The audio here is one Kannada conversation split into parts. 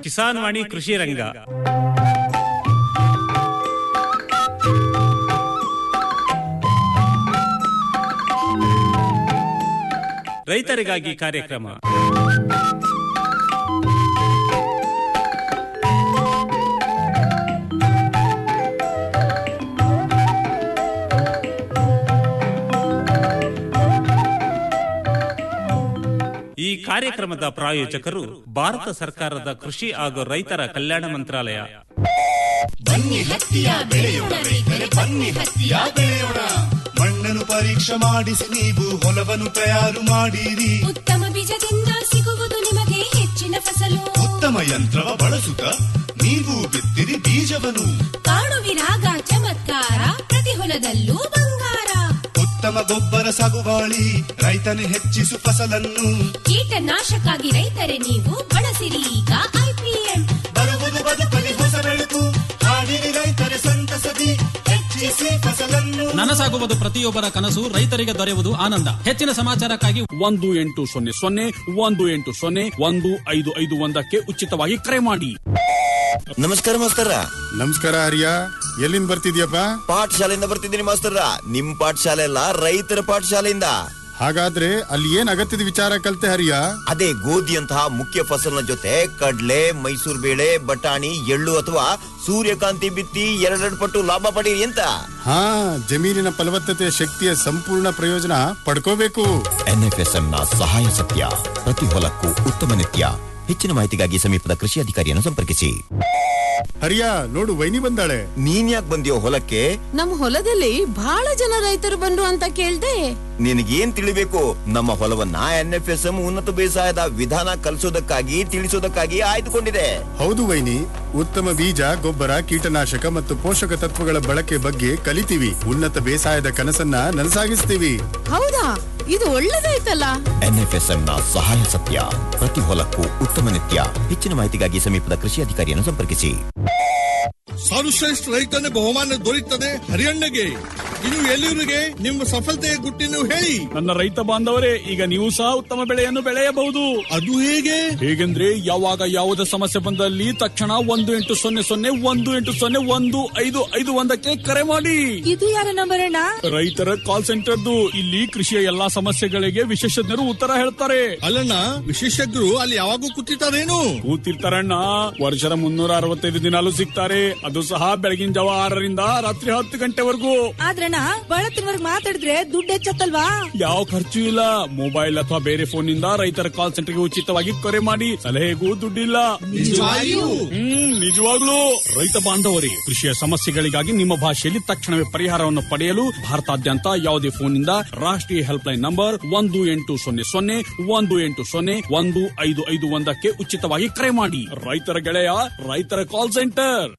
ಕಿಸಾನ್ ವಾಣಿ ಕೃಷಿ ರಂಗ ರೈತರಿಗಾಗಿ ಕಾರ್ಯಕ್ರಮ ಈ ಕಾರ್ಯಕ್ರಮದ ಪ್ರಾಯೋಜಕರು ಭಾರತ ಸರ್ಕಾರದ ಕೃಷಿ ಹಾಗೂ ರೈತರ ಕಲ್ಯಾಣ ಮಂತ್ರಾಲಯ ಬನ್ನಿ ಹತ್ತಿಯ ಬೆಳೆಯೋಣ ರೈತರೆ ಬನ್ನಿ ಹತ್ತಿಯ ಬೆಳೆಯೋಣ ಮಣ್ಣನ್ನು ಪರೀಕ್ಷೆ ಮಾಡಿಸಿ ನೀವು ಹೊಲವನ್ನು ತಯಾರು ಮಾಡಿರಿ ಉತ್ತಮ ಬೀಜದಿಂದ ಸಿಗುವುದು ನಿಮಗೆ ಹೆಚ್ಚಿನ ಫಸಲು ಉತ್ತಮ ಯಂತ್ರವ ಬಳಸುತ್ತ ನೀವು ಬಿತ್ತಿರಿ ಬೀಜವನ್ನು ಕಾಣುವಿರಾಗ ಚಮತ್ಕಾರ ಪ್ರತಿ ಹೊಲದಲ್ಲೂ ಬಂಗಾರ ಉತ್ತಮ ಗೊಬ್ಬರ ಸಾಗುವಾಳಿ ರೈತನು ಹೆಚ್ಚಿಸು ಫಸಲನ್ನು ಕೀಟನಾಶಕ್ಕಾಗಿ ರೈತರೆ ನೀವು ಬಳಸಿರಿ ಈಗ ಐಪಿಎಂ ಬರುವುದು ಬದುಕಲಿ ಹೊಸ ಬೆಳಕು ಹಾಡಿರಿ ರೈತರೆ ಸಂತಸದಿ ಹೆಚ್ಚಿಸಿ ಫಸಲನ್ನು ನನಸಾಗುವುದು ಪ್ರತಿಯೊಬ್ಬರ ಕನಸು ರೈತರಿಗೆ ದೊರೆಯುವುದು ಆನಂದ ಹೆಚ್ಚಿನ ಸಮಾಚಾರಕ್ಕಾಗಿ ಒಂದು ಎಂಟು ಸೊನ್ನೆ ಸೊನ್ನೆ ಒಂದು ಎಂಟು ಸೊನ್ನೆ ಒಂದು ಐದು ಐದು ಒಂದಕ್ಕೆ ಉಚಿತವಾಗಿ ಕರೆ ಮಾಡಿ ನಮಸ್ಕಾರ ಮಾಸ್ತರ ನಮಸ್ಕಾರ ಹರಿಯ ಎಲ್ಲಿಂದ ಬರ್ತಿದ್ಯಪ್ಪ ಪಾಠಶಾಲೆಯಿಂದ ಬರ್ತಿದ್ದೀನಿ ಮಾಸ್ತರ ನಿಮ್ ಪಾಠಶಾಲೆ ಅಲ್ಲ ರೈತರ ಪಾಠಶಾಲೆಯಿಂದ ಹಾಗಾದ್ರೆ ಅಲ್ಲಿ ಏನ್ ಅಗತ್ಯದ ವಿಚಾರ ಕಲ್ತೆ ಹರಿಯ ಅದೇ ಗೋಧಿಯಂತಹ ಮುಖ್ಯ ಫಸಲಿನ ಜೊತೆ ಕಡ್ಲೆ ಮೈಸೂರು ಬೇಳೆ ಬಟಾಣಿ ಎಳ್ಳು ಅಥವಾ ಸೂರ್ಯಕಾಂತಿ ಬಿತ್ತಿ ಎರಡೆರಡು ಪಟ್ಟು ಲಾಭ ಪಡೀರಿ ಅಂತ ಹಾ ಜಮೀನಿನ ಫಲವತ್ತತೆಯ ಶಕ್ತಿಯ ಸಂಪೂರ್ಣ ಪ್ರಯೋಜನ ಪಡ್ಕೋಬೇಕು ಎನ್ಎಫ್ಎಸ್ಎಂ ನ ಸಹಾಯ ಸತ್ಯ ಪ್ರತಿ ಹೊಲಕ್ಕೂ ಉತ್ತಮ ನಿತ್ಯ ಹೆಚ್ಚಿನ ಮಾಹಿತಿಗಾಗಿ ಸಮೀಪದ ಕೃಷಿ ಅಧಿಕಾರಿಯನ್ನು ಸಂಪರ್ಕಿಸಿ ಹರಿಯ ನೋಡು ವೈನಿ ಬಂದಾಳೆ ನೀನ್ ಯಾಕೆ ಬಂದಿಯೋ ಹೊಲಕ್ಕೆ ನಮ್ ಹೊಲದಲ್ಲಿ ಬಹಳ ಜನ ರೈತರು ಬಂದ್ರು ಅಂತ ಕೇಳ್ದೆ ನಿನಗೇನ್ ತಿಳಿಬೇಕು ನಮ್ಮ ಹೊಲವನ್ನ ಎನ್ಎಫ್ಎಸ್ಎಂ ಉನ್ನತ ಬೇಸಾಯದ ವಿಧಾನ ಕಲಿಸೋದಕ್ಕಾಗಿ ತಿಳಿಸೋದಕ್ಕಾಗಿ ಆಯ್ದುಕೊಂಡಿದೆ ಹೌದು ವೈನಿ ಉತ್ತಮ ಬೀಜ ಗೊಬ್ಬರ ಕೀಟನಾಶಕ ಮತ್ತು ಪೋಷಕ ತತ್ವಗಳ ಬಳಕೆ ಬಗ್ಗೆ ಕಲಿತೀವಿ ಉನ್ನತ ಬೇಸಾಯದ ಕನಸನ್ನ ನನಸಾಗಿಸ್ತೀವಿ ಹೌದಾ ಇದು ಒಳ್ಳೇದಾಯ್ತಲ್ಲ ಎನ್ಎಫ್ಎಸ್ಎಂ ನ ಸಹಾಯ ಸತ್ಯ ಪ್ರತಿ ಹೊಲಕ್ಕೂ ಉತ್ತಮ ನಿತ್ಯ ಹೆಚ್ಚಿನ ಮಾಹಿತಿಗಾಗಿ ಸಮೀಪದ ಕೃಷಿ ಅಧಿಕಾರಿಯನ್ನು ಸಂಪರ್ಕಿಸಿ ಸರ್ವಶ್ರೇಷ್ಠ ರೈತನ ಬಹುಮಾನ ದೊರೆಯುತ್ತದೆ ಹರಿಯಣ್ಣಗೆ ಇನ್ನು ಎಲ್ಲಿವರಿಗೆ ನಿಮ್ಮ ಸಫಲತೆಯ ಗುಟ್ಟಿನ ಹೇಳಿ ನನ್ನ ರೈತ ಬಾಂಧವರೇ ಈಗ ನೀವು ಸಹ ಉತ್ತಮ ಬೆಳೆಯನ್ನು ಬೆಳೆಯಬಹುದು ಅದು ಹೇಗೆ ಹೇಗೆಂದ್ರೆ ಯಾವಾಗ ಯಾವುದೇ ಸಮಸ್ಯೆ ಬಂದಲ್ಲಿ ತಕ್ಷಣ ಒಂದು ಎಂಟು ಸೊನ್ನೆ ಸೊನ್ನೆ ಒಂದು ಎಂಟು ಸೊನ್ನೆ ಒಂದು ಐದು ಐದು ಒಂದಕ್ಕೆ ಕರೆ ಮಾಡಿ ಇದು ಯಾರ ನಂಬರ್ ಅಣ್ಣ ರೈತರ ಕಾಲ್ ಸೆಂಟರ್ದು ಇಲ್ಲಿ ಕೃಷಿಯ ಎಲ್ಲಾ ಸಮಸ್ಯೆಗಳಿಗೆ ವಿಶೇಷಜ್ಞರು ಉತ್ತರ ಹೇಳ್ತಾರೆ ಅಲ್ಲಣ್ಣ ವಿಶೇಷಜ್ಞರು ಅಲ್ಲಿ ಯಾವಾಗೂ ಕೂತಿರ್ತಾರೇನು ಕೂತಿರ್ತಾರಣ್ಣ ವರ್ಷದ ಮುನ್ನೂರ ಅರವತ್ತೈದು ದಿನಾಲು ಸಿಗ್ತಾರೆ ಅದು ಸಹ ಬೆಳಗಿನ ಜಾವ ಆರರಿಂದ ರಾತ್ರಿ ಹತ್ತು ಗಂಟೆವರೆಗೂ ಆದ್ರಣ್ಣ ಬಹಳ ತಿನ್ವರ್ಗ್ ಮಾತಾಡಿದ್ರೆ ದುಡ್ಡು ಹೆಚ್ಚತ್ತಲ್ವಾ ಯಾವ ಖರ್ಚು ಇಲ್ಲ ಮೊಬೈಲ್ ಅಥವಾ ಬೇರೆ ಫೋನ್ ನಿಂದ ರೈತರ ಕಾಲ್ ಸೆಂಟರ್ಗೆ ಉಚಿತವಾಗಿ ಕರೆ ಮಾಡಿ ಸಲಹೆಗೂ ದುಡ್ಡಿಲ್ಲ ನಿಜವಾಗಿಯೂ? ಹ್ಮ್ ನಿಜವಾಗ್ಲೂ ರೈತ ಬಾಂಧವರೇ ಕೃಷಿಯ ಸಮಸ್ಯೆಗಳಿಗಾಗಿ ನಿಮ್ಮ ಭಾಷೆಯಲ್ಲಿ ತಕ್ಷಣವೇ ಪರಿಹಾರವನ್ನು ಪಡೆಯಲು ಭಾರತಾದ್ಯಂತ ಯಾವುದೇ ಫೋನ್ ನಿಂದ ರಾಷ್ಟ್ರೀಯ ಹೆಲ್ಪ್ ಲೈನ್ ನಂಬರ್ ಒಂದು ಎಂಟು ಸೊನ್ನೆ ಸೊನ್ನೆ ಒಂದು ಎಂಟು ಸೊನ್ನೆ ಒಂದು ಐದು ಐದು ಒಂದಕ್ಕೆ ಉಚಿತವಾಗಿ ಕರೆ ಮಾಡಿ ರೈತರ ಗೆಳೆಯ ರೈತರ ಕಾಲ್ ಸೆಂಟರ್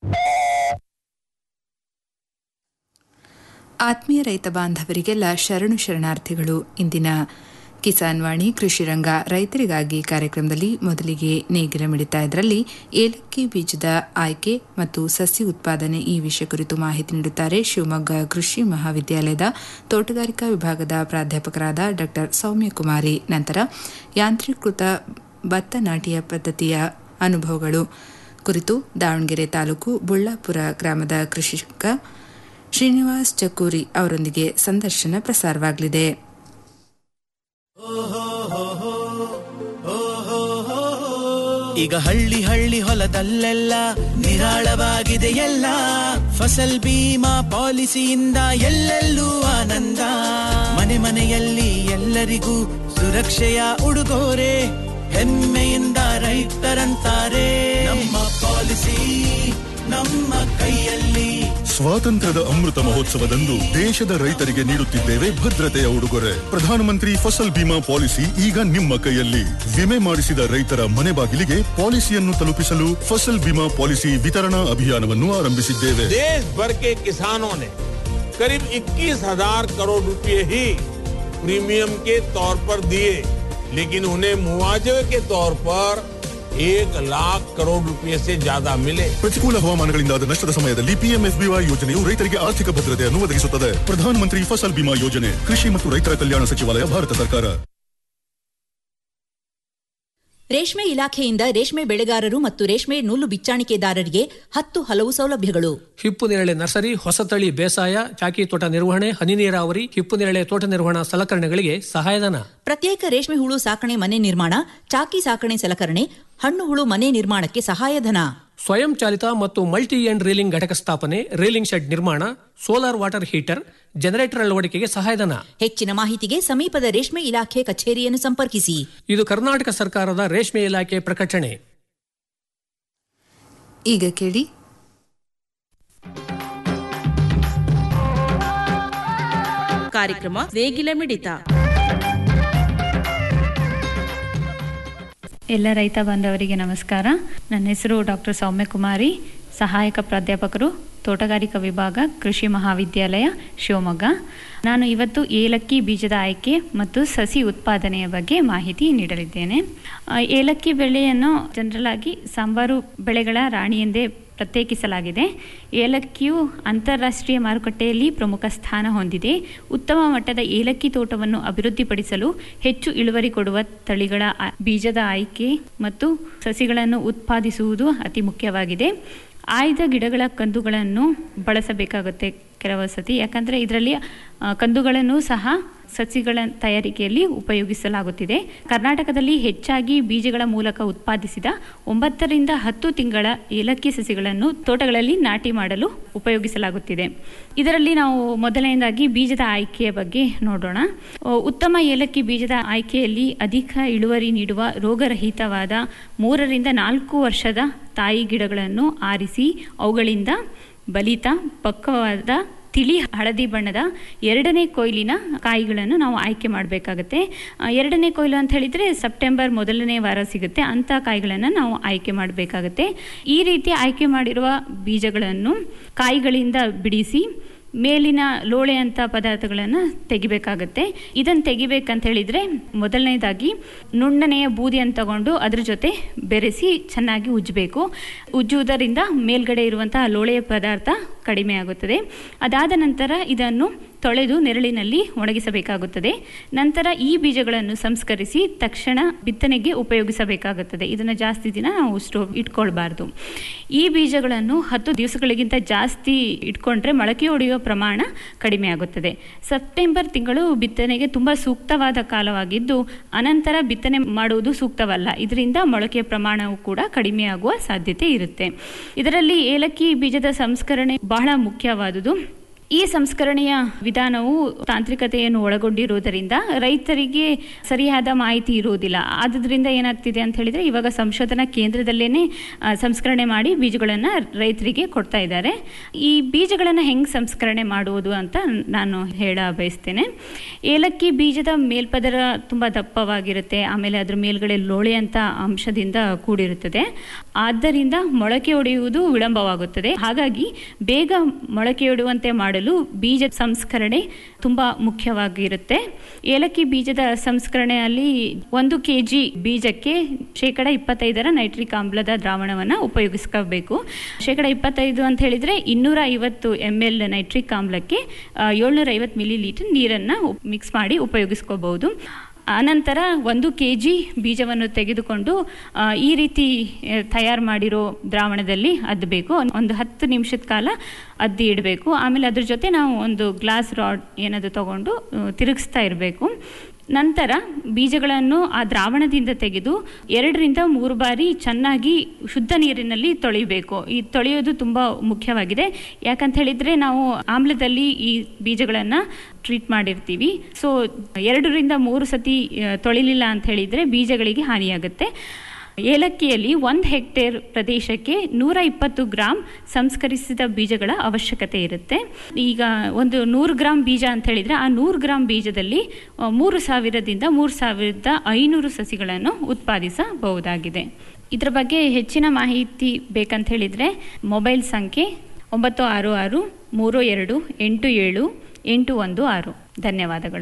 ಆತ್ಮೀಯ ರೈತ ಬಾಂಧವರಿಗೆಲ್ಲ ಶರಣು ಶರಣಾರ್ಥಿಗಳು ಇಂದಿನ ಕಿಸಾನ್ ವಾಣಿ ಕೃಷಿ ರಂಗ ರೈತರಿಗಾಗಿ ಕಾರ್ಯಕ್ರಮದಲ್ಲಿ ಮೊದಲಿಗೆ ನೇಗಿಲ ಮಿಡಿತಾ ಇದರಲ್ಲಿ ಏಲಕ್ಕಿ ಬೀಜದ ಆಯ್ಕೆ ಮತ್ತು ಸಸಿ ಉತ್ಪಾದನೆ ಈ ವಿಷಯ ಕುರಿತು ಮಾಹಿತಿ ನೀಡುತ್ತಾರೆ ಶಿವಮೊಗ್ಗ ಕೃಷಿ ಮಹಾವಿದ್ಯಾಲಯದ ತೋಟಗಾರಿಕಾ ವಿಭಾಗದ ಪ್ರಾಧ್ಯಾಪಕರಾದ ಡಾ ಸೌಮ್ಯಕುಮಾರಿ ನಂತರ ಯಾಂತ್ರೀಕೃತ ಭತ್ತ ನಾಟಿಯ ಪದ್ಧತಿಯ ಅನುಭವಗಳು ಕುರಿತು ದಾವಣಗೆರೆ ತಾಲೂಕು ಬುಳ್ಳಾಪುರ ಗ್ರಾಮದ ಕೃಷಿಕ ಶ್ರೀನಿವಾಸ್ ಚಕ್ಕೂರಿ ಅವರೊಂದಿಗೆ ಸಂದರ್ಶನ ಪ್ರಸಾರವಾಗಲಿದೆ ಈಗ ಹಳ್ಳಿ ಹಳ್ಳಿ ಹೊಲದಲ್ಲೆಲ್ಲ ನಿರಾಳವಾಗಿದೆ ಎಲ್ಲ ಫಸಲ್ ಬೀಮಾ ಪಾಲಿಸಿಯಿಂದ ಎಲ್ಲೆಲ್ಲೂ ಆನಂದ ಮನೆ ಮನೆಯಲ್ಲಿ ಎಲ್ಲರಿಗೂ ಸುರಕ್ಷೆಯ ಉಡುಗೊರೆ ಹೆಮ್ಮೆಯಿಂದ ರೈತರಂತಾರೆ ನಮ್ಮ ಪಾಲಿಸಿ ನಮ್ಮ ಕೈಯಲ್ಲಿ ಸ್ವಾತಂತ್ರ್ಯದ ಅಮೃತ ಮಹೋತ್ಸವದಂದು ದೇಶದ ರೈತರಿಗೆ ನೀಡುತ್ತಿದ್ದೇವೆ ಭದ್ರತೆಯ ಉಡುಗೊರೆ ಪ್ರಧಾನಮಂತ್ರಿ ಫಸಲ್ ಬಿಮಾ ಪಾಲಿಸಿ ಈಗ ನಿಮ್ಮ ಕೈಯಲ್ಲಿ ವಿಮೆ ಮಾಡಿಸಿದ ರೈತರ ಮನೆ ಬಾಗಿಲಿಗೆ ಪಾಲಿಸಿಯನ್ನು ತಲುಪಿಸಲು ಫಸಲ್ ಬಿಮಾ ಪಾಲಿಸಿ ವಿತರಣಾ ಅಭಿಯಾನವನ್ನು ಆರಂಭಿಸಿದ್ದೇವೆ देश भर के किसानों ने करीब 21,000 करोड़ रुपए ही प्रीमियम के तौर पर दिए लेकिन उन्हें मुआवजे के तौर पर एक लाख करोड़ रुपए से ज्यादा मिले ಪ್ರತಿಕೂಲ ಹವಾಮಾನಗಳಿಂದಾದ ನಷ್ಟದ ಸಮಯದಲ್ಲಿ ಪಿಎಂಎಫ್ಬಿವೈ ಯೋಜನೆಯು ರೈತರಿಗೆ ಆರ್ಥಿಕ ಭದ್ರತೆಯನ್ನು ಒದಗಿಸುತ್ತದೆ ಪ್ರಧಾನಮಂತ್ರಿ ಫಸಲ್ ಬಿಮಾ ಯೋಜನೆ ಕೃಷಿ ಮತ್ತು ರೈತರ ಕಲ್ಯಾಣ ಸಚಿವಾಲಯ ಭಾರತ ಸರ್ಕಾರ ರೇಷ್ಮೆ ಇಲಾಖೆಯಿಂದ ರೇಷ್ಮೆ ಬೆಳೆಗಾರರು ಮತ್ತು ರೇಷ್ಮೆ ನೂಲು ಬಿಚ್ಚಾಣಿಕೆದಾರರಿಗೆ ಹತ್ತು ಹಲವು ಸೌಲಭ್ಯಗಳು ಹಿಪ್ಪು ನೇರಳೆ ನರ್ಸರಿ ಹೊಸತಳಿ ಬೇಸಾಯ ಚಾಕಿ ತೋಟ ನಿರ್ವಹಣೆ ಹನಿ ನೀರಾವರಿ ಹಿಪ್ಪು ನೇರಳೆ ತೋಟ ನಿರ್ವಹಣಾ ಸಲಕರಣೆಗಳಿಗೆ ಸಹಾಯಧನ ಪ್ರತ್ಯೇಕ ರೇಷ್ಮೆ ಹುಳು ಸಾಕಣೆ ಮನೆ ನಿರ್ಮಾಣ ಚಾಕಿ ಸಾಕಣೆ ಸಲಕರಣೆ ಹಣ್ಣು ಹುಳು ಮನೆ ನಿರ್ಮಾಣಕ್ಕೆ ಸಹಾಯಧನ ಸ್ವಯಂ ಚಾಲಿತ ಮತ್ತು ಮಲ್ಟಿ ಎಂಡ್ ರೀಲಿಂಗ್ ಘಟಕ ಸ್ಥಾಪನೆ ರೀಲಿಂಗ್ ಶೆಡ್ ನಿರ್ಮಾಣ ಸೋಲಾರ್ ವಾಟರ್ ಹೀಟರ್ ಜನರೇಟರ್ ಅಳವಡಿಕೆಗೆ ಸಹಾಯಧನ ಹೆಚ್ಚಿನ ಮಾಹಿತಿಗೆ ಸಮೀಪದ ರೇಷ್ಮೆ ಇಲಾಖೆ ಕಚೇರಿಯನ್ನು ಸಂಪರ್ಕಿಸಿ ಇದು ಕರ್ನಾಟಕ ಸರ್ಕಾರದ ರೇಷ್ಮೆ ಇಲಾಖೆ ಪ್ರಕಟಣೆ ಈಗ ಕೇಳಿ ಕಾರ್ಯಕ್ರಮ ನೇಗಿಲ ಮಿಡಿತ ಎಲ್ಲ ರೈತ ಬಾಂಧವರಿಗೆ ನಮಸ್ಕಾರ ನನ್ನ ಹೆಸರು ಡಾಕ್ಟರ್ ಸೌಮ್ಯಕುಮಾರಿ ಸಹಾಯಕ ಪ್ರಾಧ್ಯಾಪಕರು ತೋಟಗಾರಿಕಾ ವಿಭಾಗ ಕೃಷಿ ಮಹಾವಿದ್ಯಾಲಯ ಶಿವಮೊಗ್ಗ ನಾನು ಇವತ್ತು ಏಲಕ್ಕಿ ಬೀಜದ ಆಯ್ಕೆ ಮತ್ತು ಸಸಿ ಉತ್ಪಾದನೆಯ ಬಗ್ಗೆ ಮಾಹಿತಿ ನೀಡಲಿದ್ದೇನೆ ಆ, ಏಲಕ್ಕಿ ಬೆಳೆಯನ್ನು ಜನರಲ್ ಆಗಿ ಸಾಂಬಾರು ಬೆಳೆಗಳ ರಾಣಿ ಎಂದೇ ಪ್ರತ್ಯೇಕಿಸಲಾಗಿದೆ ಏಲಕ್ಕಿಯು ಅಂತಾರಾಷ್ಟ್ರೀಯ ಮಾರುಕಟ್ಟೆಯಲ್ಲಿ ಪ್ರಮುಖ ಸ್ಥಾನ ಹೊಂದಿದೆ ಉತ್ತಮ ಮಟ್ಟದ ಏಲಕ್ಕಿ ತೋಟವನ್ನು ಅಭಿವೃದ್ಧಿಪಡಿಸಲು ಹೆಚ್ಚು ಇಳುವರಿ ಕೊಡುವ ತಳಿಗಳ ಆ- ಬೀಜದ ಆಯ್ಕೆ ಮತ್ತು ಸಸಿಗಳನ್ನು ಉತ್ಪಾದಿಸುವುದು ಅತಿ ಮುಖ್ಯವಾಗಿದೆ ಆಯ್ದ ಗಿಡಗಳ ಕಂದುಗಳನ್ನು ಬಳಸಬೇಕಾಗುತ್ತೆ ಕೆಲವು ಸತಿ ಯಾಕಂದರೆ ಇದರಲ್ಲಿ ಆ, ಕಂದುಗಳನ್ನು ಸಹ ಸಸಿಗಳ ತಯಾರಿಕೆಯಲ್ಲಿ ಉಪಯೋಗಿಸಲಾಗುತ್ತಿದೆ ಕರ್ನಾಟಕದಲ್ಲಿ ಹೆಚ್ಚಾಗಿ ಬೀಜಗಳ ಮೂಲಕ ಉತ್ಪಾದಿಸಿದ ಒಂಬತ್ತರಿಂದ ಹತ್ತು ತಿಂಗಳ ಏಲಕ್ಕಿ ಸಸಿಗಳನ್ನು ತೋಟಗಳಲ್ಲಿ ನಾಟಿ ಮಾಡಲು ಉಪಯೋಗಿಸಲಾಗುತ್ತಿದೆ ಇದರಲ್ಲಿ ನಾವು ಮೊದಲನೇದಾಗಿ ಬೀಜದ ಆಯ್ಕೆಯ ಬಗ್ಗೆ ನೋಡೋಣ ಆ, ಉತ್ತಮ ಏಲಕ್ಕಿ ಬೀಜದ ಆಯ್ಕೆಯಲ್ಲಿ ಅಧಿಕ ಇಳುವರಿ ನೀಡುವ ರೋಗರಹಿತವಾದ ಮೂರರಿಂದ ನಾಲ್ಕು ವರ್ಷದ ತಾಯಿ ಗಿಡಗಳನ್ನು ಆರಿಸಿ ಅವುಗಳಿಂದ ಬಲಿತ ಪಕ್ವವಾದ ತಿಳಿ ಹಳದಿ ಬಣ್ಣದ ಎರಡನೇ ಕೊಯ್ಲಿನ ಕಾಯಿಗಳನ್ನು ನಾವು ಆಯ್ಕೆ ಮಾಡಬೇಕಾಗತ್ತೆ ಎರಡನೇ ಕೊಯ್ಲು ಅಂತ ಹೇಳಿದರೆ ಸೆಪ್ಟೆಂಬರ್ ಮೊದಲನೇ ವಾರ ಸಿಗುತ್ತೆ ಅಂಥ ಕಾಯಿಗಳನ್ನು ನಾವು ಆಯ್ಕೆ ಮಾಡಬೇಕಾಗತ್ತೆ ಈ ರೀತಿ ಆಯ್ಕೆ ಮಾಡಿರುವ ಬೀಜಗಳನ್ನು ಕಾಯಿಗಳಿಂದ ಬಿಡಿಸಿ ಮೇಲಿನ ಲೋಳೆ ಅಂತ ಪದಾರ್ಥಗಳನ್ನು ತೆಗಿಬೇಕಾಗತ್ತೆ ಇದನ್ನು ತೆಗಿಬೇಕಂತ ಹೇಳಿದರೆ ಮೊದಲನೇದಾಗಿ ನುಣ್ಣನೆಯ ಬೂದಿಯನ್ನು ತಗೊಂಡು ಅದ್ರ ಜೊತೆ ಬೆರೆಸಿ ಚೆನ್ನಾಗಿ ಉಜ್ಜಬೇಕು ಉಜ್ಜುವುದರಿಂದ ಮೇಲ್ಗಡೆ ಇರುವಂತಹ ಲೋಳೆಯ ಪದಾರ್ಥ ಕಡಿಮೆ ಆಗುತ್ತದೆ ಅದಾದ ನಂತರ ಇದನ್ನು ತೊಳೆದು ನೆರಳಿನಲ್ಲಿ ಒಣಗಿಸಬೇಕಾಗುತ್ತದೆ ನಂತರ ಈ ಬೀಜಗಳನ್ನು ಸಂಸ್ಕರಿಸಿ ತಕ್ಷಣ ಬಿತ್ತನೆಗೆ ಉಪಯೋಗಿಸಬೇಕಾಗುತ್ತದೆ ಇದನ್ನು ಜಾಸ್ತಿ ದಿನ ನಾವು ಸ್ಟೋವ್ ಇಟ್ಕೊಳ್ಬಾರ್ದು ಈ ಬೀಜಗಳನ್ನು ಹತ್ತು ದಿವಸಗಳಿಗಿಂತ ಜಾಸ್ತಿ ಇಟ್ಕೊಂಡ್ರೆ ಮೊಳಕೆ ಹೊಡೆಯುವ ಪ್ರಮಾಣ ಕಡಿಮೆ ಆಗುತ್ತದೆ ಸೆಪ್ಟೆಂಬರ್ ತಿಂಗಳು ಬಿತ್ತನೆಗೆ ತುಂಬ ಸೂಕ್ತವಾದ ಕಾಲವಾಗಿದ್ದು ಅನಂತರ ಬಿತ್ತನೆ ಮಾಡುವುದು ಸೂಕ್ತವಲ್ಲ ಇದರಿಂದ ಮೊಳಕೆಯ ಪ್ರಮಾಣವು ಕೂಡ ಕಡಿಮೆಯಾಗುವ ಸಾಧ್ಯತೆ ಇರುತ್ತೆ ಇದರಲ್ಲಿ ಏಲಕ್ಕಿ ಬೀಜದ ಸಂಸ್ಕರಣೆ ಬಹಳ ಮುಖ್ಯವಾದುದು ಈ ಸಂಸ್ಕರಣೆಯ ವಿಧಾನವು ತಾಂತ್ರಿಕತೆಯನ್ನು ಒಳಗೊಂಡಿರುವುದರಿಂದ ರೈತರಿಗೆ ಸರಿಯಾದ ಮಾಹಿತಿ ಇರುವುದಿಲ್ಲ ಆದುದರಿಂದ ಏನಾಗ್ತಿದೆ ಅಂತ ಹೇಳಿದರೆ ಇವಾಗ ಸಂಶೋಧನಾ ಕೇಂದ್ರದಲ್ಲೇ ಸಂಸ್ಕರಣೆ ಮಾಡಿ ಬೀಜಗಳನ್ನು ರೈತರಿಗೆ ಕೊಡ್ತಾ ಇದ್ದಾರೆ ಈ ಬೀಜಗಳನ್ನು ಹೆಂಗೆ ಸಂಸ್ಕರಣೆ ಮಾಡುವುದು ಅಂತ ನಾನು ಹೇಳ ಬಯಸ್ತೇನೆ ಏಲಕ್ಕಿ ಬೀಜದ ಮೇಲ್ಪದರ ತುಂಬ ದಪ್ಪವಾಗಿರುತ್ತೆ ಆಮೇಲೆ ಅದ್ರ ಮೇಲ್ಗಡೆ ಲೋಳೆ ಅಂತ ಅಂಶದಿಂದ ಕೂಡಿರುತ್ತದೆ ಆದ್ದರಿಂದ ಮೊಳಕೆ ಒಡೆಯುವುದು ವಿಳಂಬವಾಗುತ್ತದೆ ಹಾಗಾಗಿ ಬೇಗ ಮೊಳಕೆಯೊಡೆಯುವಂತೆ ಮಾಡಲು ಬೀಜ ಸಂಸ್ಕರಣೆ ತುಂಬ ಮುಖ್ಯವಾಗಿರುತ್ತೆ ಏಲಕ್ಕಿ ಬೀಜದ ಸಂಸ್ಕರಣೆಯಲ್ಲಿ ಒಂದು ಕೆ ಜಿ ಬೀಜಕ್ಕೆ ಶೇಕಡ ಇಪ್ಪತ್ತೈದರ ನೈಟ್ರಿಕ್ ಆಮ್ಲದ ದ್ರಾವಣವನ್ನು ಉಪಯೋಗಿಸ್ಕೋಬೇಕು ಶೇಕಡ ಇಪ್ಪತ್ತೈದು ಅಂತ ಹೇಳಿದರೆ ಇನ್ನೂರ ಐವತ್ತು ಎಮ್ ಎಲ್ ನೈಟ್ರಿಕ್ ಆಮ್ಲಕ್ಕೆ ಏಳ್ನೂರ ಐವತ್ತು ಮಿಲಿ ಲೀಟರ್ ನೀರನ್ನು ಮಿಕ್ಸ್ ಮಾಡಿ ಉಪಯೋಗಿಸ್ಕೋಬಹುದು ಆನಂತರ ಒಂದು ಕೆ ಜಿ ಬೀಜವನ್ನು ತೆಗೆದುಕೊಂಡು ಆ, ಈ ರೀತಿ ತಯಾರು ಮಾಡಿರೋ ದ್ರಾವಣದಲ್ಲಿ ಅದ್ದಬೇಕು ಒಂದು ಹತ್ತು ನಿಮಿಷದ ಕಾಲ ಅದ್ದಿ ಇಡಬೇಕು ಆಮೇಲೆ ಅದ್ರ ಜೊತೆ ನಾವು ಒಂದು ಗ್ಲಾಸ್ ರಾಡ್ ಏನಾದರೂ ತಗೊಂಡು ಆ, ತಿರುಗಿಸ್ತಾ ಇರಬೇಕು ನಂತರ ಬೀಜಗಳನ್ನು ಆ ದ್ರಾವಣದಿಂದ ತೆಗೆದು ಎರಡರಿಂದ ಮೂರು ಬಾರಿ ಚೆನ್ನಾಗಿ ಶುದ್ಧ ನೀರಿನಲ್ಲಿ ತೊಳಿಬೇಕು ಈ ತೊಳೆಯೋದು ತುಂಬ ಮುಖ್ಯವಾಗಿದೆ ಯಾಕಂತ ಹೇಳಿದರೆ ನಾವು ಆಮ್ಲದಲ್ಲಿ ಈ ಬೀಜಗಳನ್ನು ಟ್ರೀಟ್ ಮಾಡಿರ್ತೀವಿ ಸೊ ಎರಡರಿಂದ ಮೂರು ಸತಿ ಆ, ತೊಳಿಲಿಲ್ಲ ಅಂತ ಹೇಳಿದರೆ ಬೀಜಗಳಿಗೆ ಹಾನಿಯಾಗುತ್ತೆ ಏಲಕ್ಕಿಯಲ್ಲಿ ಒಂದು ಹೆಕ್ಟೇರ್ ಪ್ರದೇಶಕ್ಕೆ ನೂರ ಇಪ್ಪತ್ತು ಗ್ರಾಮ್ ಸಂಸ್ಕರಿಸಿದ ಬೀಜಗಳ ಅವಶ್ಯಕತೆ ಇರುತ್ತೆ ಈಗ ಒಂದು ನೂರು ಗ್ರಾಮ್ ಬೀಜ ಅಂತ ಹೇಳಿದರೆ ಆ ನೂರು ಗ್ರಾಮ್ ಬೀಜದಲ್ಲಿ ಆ, ಮೂರು ಸಾವಿರದಿಂದ ಮೂರು ಸಾವಿರದ ಐನೂರು ಸಸಿಗಳನ್ನು ಉತ್ಪಾದಿಸಬಹುದಾಗಿದೆ ಇದರ ಬಗ್ಗೆ ಹೆಚ್ಚಿನ ಮಾಹಿತಿ ಬೇಕಂತ ಹೇಳಿದರೆ ಮೊಬೈಲ್ ಸಂಖ್ಯೆ ಒಂಬತ್ತು ಆರು ಆರು ಮೂರು ಎರಡು ಎಂಟು ಏಳು ಎಂಟು ಒಂದು ಆರು ಧನ್ಯವಾದಗಳು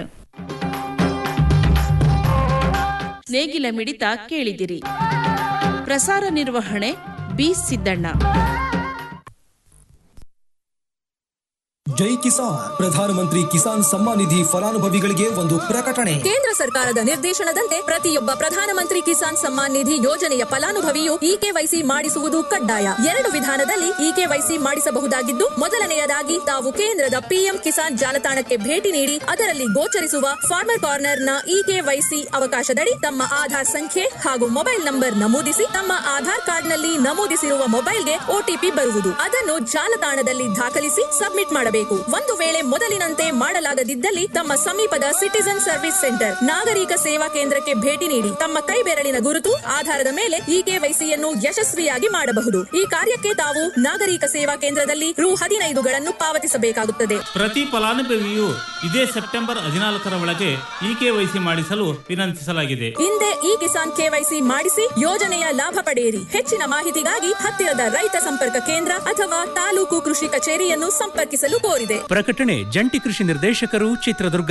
ನೇಗಿಲ ಮಿಡಿತ ಕೇಳಿದಿರಿ ಪ್ರಸಾರ ನಿರ್ವಹಣೆ ಬಿ ಸಿದ್ದಣ್ಣ ಜೈ ಕಿಸಾನ್ ಪ್ರಧಾನಮಂತ್ರಿ ಕಿಸಾನ್ ಸಮ್ಮಾನ್ ನಿಧಿ ಫಲಾನುಭವಿಗಳಿಗೆ ಒಂದು ಪ್ರಕಟಣೆ ಕೇಂದ್ರ ಸರ್ಕಾರದ ನಿರ್ದೇಶನದಂತೆ ಪ್ರತಿಯೊಬ್ಬ ಪ್ರಧಾನಮಂತ್ರಿ ಕಿಸಾನ್ ಸಮ್ಮಾನ್ ನಿಧಿ ಯೋಜನೆಯ ಫಲಾನುಭವಿಯು ಇಕೆವೈಸಿ ಮಾಡಿಸುವುದು ಕಡ್ಡಾಯ ಎರಡು ವಿಧಾನದಲ್ಲಿ ಇಕೆವೈಸಿ ಮಾಡಿಸಬಹುದಾಗಿದ್ದು ಮೊದಲನೆಯದಾಗಿ ತಾವು ಕೇಂದ್ರದ ಪಿಎಂ ಕಿಸಾನ್ ಜಾಲತಾಣಕ್ಕೆ ಭೇಟಿ ನೀಡಿ ಅದರಲ್ಲಿ ಗೋಚರಿಸುವ ಫಾರ್ಮರ್ ಕಾರ್ನರ್ ನ ಇಕೆವೈಸಿ ಅವಕಾಶದಡಿ ತಮ್ಮ ಆಧಾರ್ ಸಂಖ್ಯೆ ಹಾಗೂ ಮೊಬೈಲ್ ನಂಬರ್ ನಮೂದಿಸಿ ತಮ್ಮ ಆಧಾರ್ ಕಾರ್ಡ್ನಲ್ಲಿ ನಮೂದಿಸಿರುವ ಮೊಬೈಲ್ಗೆ ಒಟಿಪಿ ಬರುವುದು ಅದನ್ನು ಜಾಲತಾಣದಲ್ಲಿ ದಾಖಲಿಸಿ ಸಬ್ಮಿಟ್ ಮಾಡಬೇಕು ಒಂದು ವೇಳೆ ಮೊದಲಿನಂತೆ ಮಾಡಲಾಗದಿದ್ದಲ್ಲಿ ತಮ್ಮ ಸಮೀಪದ ಸಿಟಿಸನ್ ಸರ್ವಿಸ್ ಸೆಂಟರ್ ನಾಗರಿಕ ಸೇವಾ ಕೇಂದ್ರಕ್ಕೆ ಭೇಟಿ ನೀಡಿ ತಮ್ಮ ಕೈ ಬೆರಳಿನ ಗುರುತು ಆಧಾರದ ಮೇಲೆ ಇಕೆವೈಸಿಯನ್ನು ಯಶಸ್ವಿಯಾಗಿ ಮಾಡಬಹುದು ಈ ಕಾರ್ಯಕ್ಕೆ ತಾವು ನಾಗರಿಕ ಸೇವಾ ಕೇಂದ್ರದಲ್ಲಿ ರು ಹದಿನೈದುಗಳನ್ನು ಪಾವತಿಸಬೇಕಾಗುತ್ತದೆ ಪ್ರತಿ ಫಲಾನುಭವಿಯು ಇದೇ ಸೆಪ್ಟೆಂಬರ್ ಹದಿನಾಲ್ಕರ ಒಳಗೆ ಇಕೆವೈಸಿ ಮಾಡಿಸಲು ವಿನಂತಿಸಲಾಗಿದೆ ಹಿಂದೆ ಈ ಕಿಸಾನ್ ಕೆವೈಸಿ ಮಾಡಿಸಿ ಯೋಜನೆಯ ಲಾಭ ಪಡೆಯಿರಿ ಹೆಚ್ಚಿನ ಮಾಹಿತಿಗಾಗಿ ಹತ್ತಿರದ ರೈತ ಸಂಪರ್ಕ ಕೇಂದ್ರ ಅಥವಾ ತಾಲೂಕು ಕೃಷಿ ಕಚೇರಿಯನ್ನು ಸಂಪರ್ಕಿಸಲು ಕೋರಿದೆ ಪ್ರಕಟಣೆ ಜಂಟಿ ಕೃಷಿ ನಿರ್ದೇಶಕರು ಚಿತ್ರದುರ್ಗ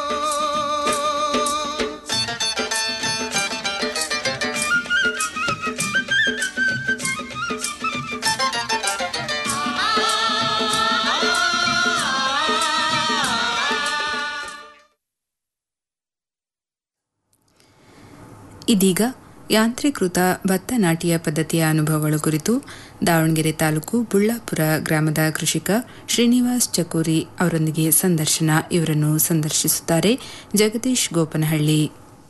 ಇದೀಗ ಯಾಂತ್ರೀಕೃತ ಭತ್ತ ನಾಟಿಯ ಪದ್ಧತಿಯ ಅನುಭವಗಳ ಕುರಿತು ದಾವಣಗೆರೆ ತಾಲೂಕು ಬುಳ್ಳಾಪುರ ಗ್ರಾಮದ ಕೃಷಿಕ ಶ್ರೀನಿವಾಸ್ ಚಕೋರಿ ಅವರೊಂದಿಗೆ ಸಂದರ್ಶನ ಇವರನ್ನು ಸಂದರ್ಶಿಸುತ್ತಾರೆ ಜಗದೀಶ್ ಗೋಪನಹಳ್ಳಿ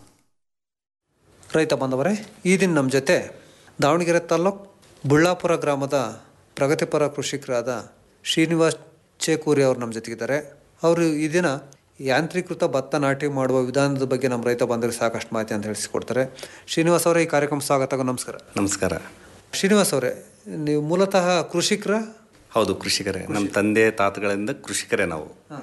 ರೈತ ಬಾಂಧವರೇ ಈ ದಿನ ನಮ್ಮ ಜೊತೆ ದಾವಣಗೆರೆ ತಾಲ್ಲೂಕು ಬುಳ್ಳಾಪುರ ಗ್ರಾಮದ ಪ್ರಗತಿಪರ ಕೃಷಿಕರಾದ ಶ್ರೀನಿವಾಸ್ ಚೇಕೂರಿ ಅವರು ನಮ್ಮ ಜೊತೆಗಿದ್ದಾರೆ ಅವರು ಈ ದಿನ ಯಾಂತ್ರೀಕೃತ ಭತ್ತ ನಾಟಿ ಮಾಡುವ ವಿಧಾನದ ಬಗ್ಗೆ ನಮ್ಮ ರೈತ ಬಾಂಧವರಿಗೆ ಸಾಕಷ್ಟು ಮಾಹಿತಿ ಅಂತ ತಿಳಿಸಿಕೊಡ್ತಾರೆ ಶ್ರೀನಿವಾಸ್ ಅವರೇ ಈ ಕಾರ್ಯಕ್ರಮ ಸ್ವಾಗತ ನಮಸ್ಕಾರ ನಮಸ್ಕಾರ ಶ್ರೀನಿವಾಸ್ ಅವರೇ ನೀವು ಮೂಲತಃ ಕೃಷಿಕರ ಹೌದು ಕೃಷಿಕರೇ ನಮ್ಮ ತಂದೆ ತಾತಗಳಿಂದ ಕೃಷಿಕರೇ ನಾವು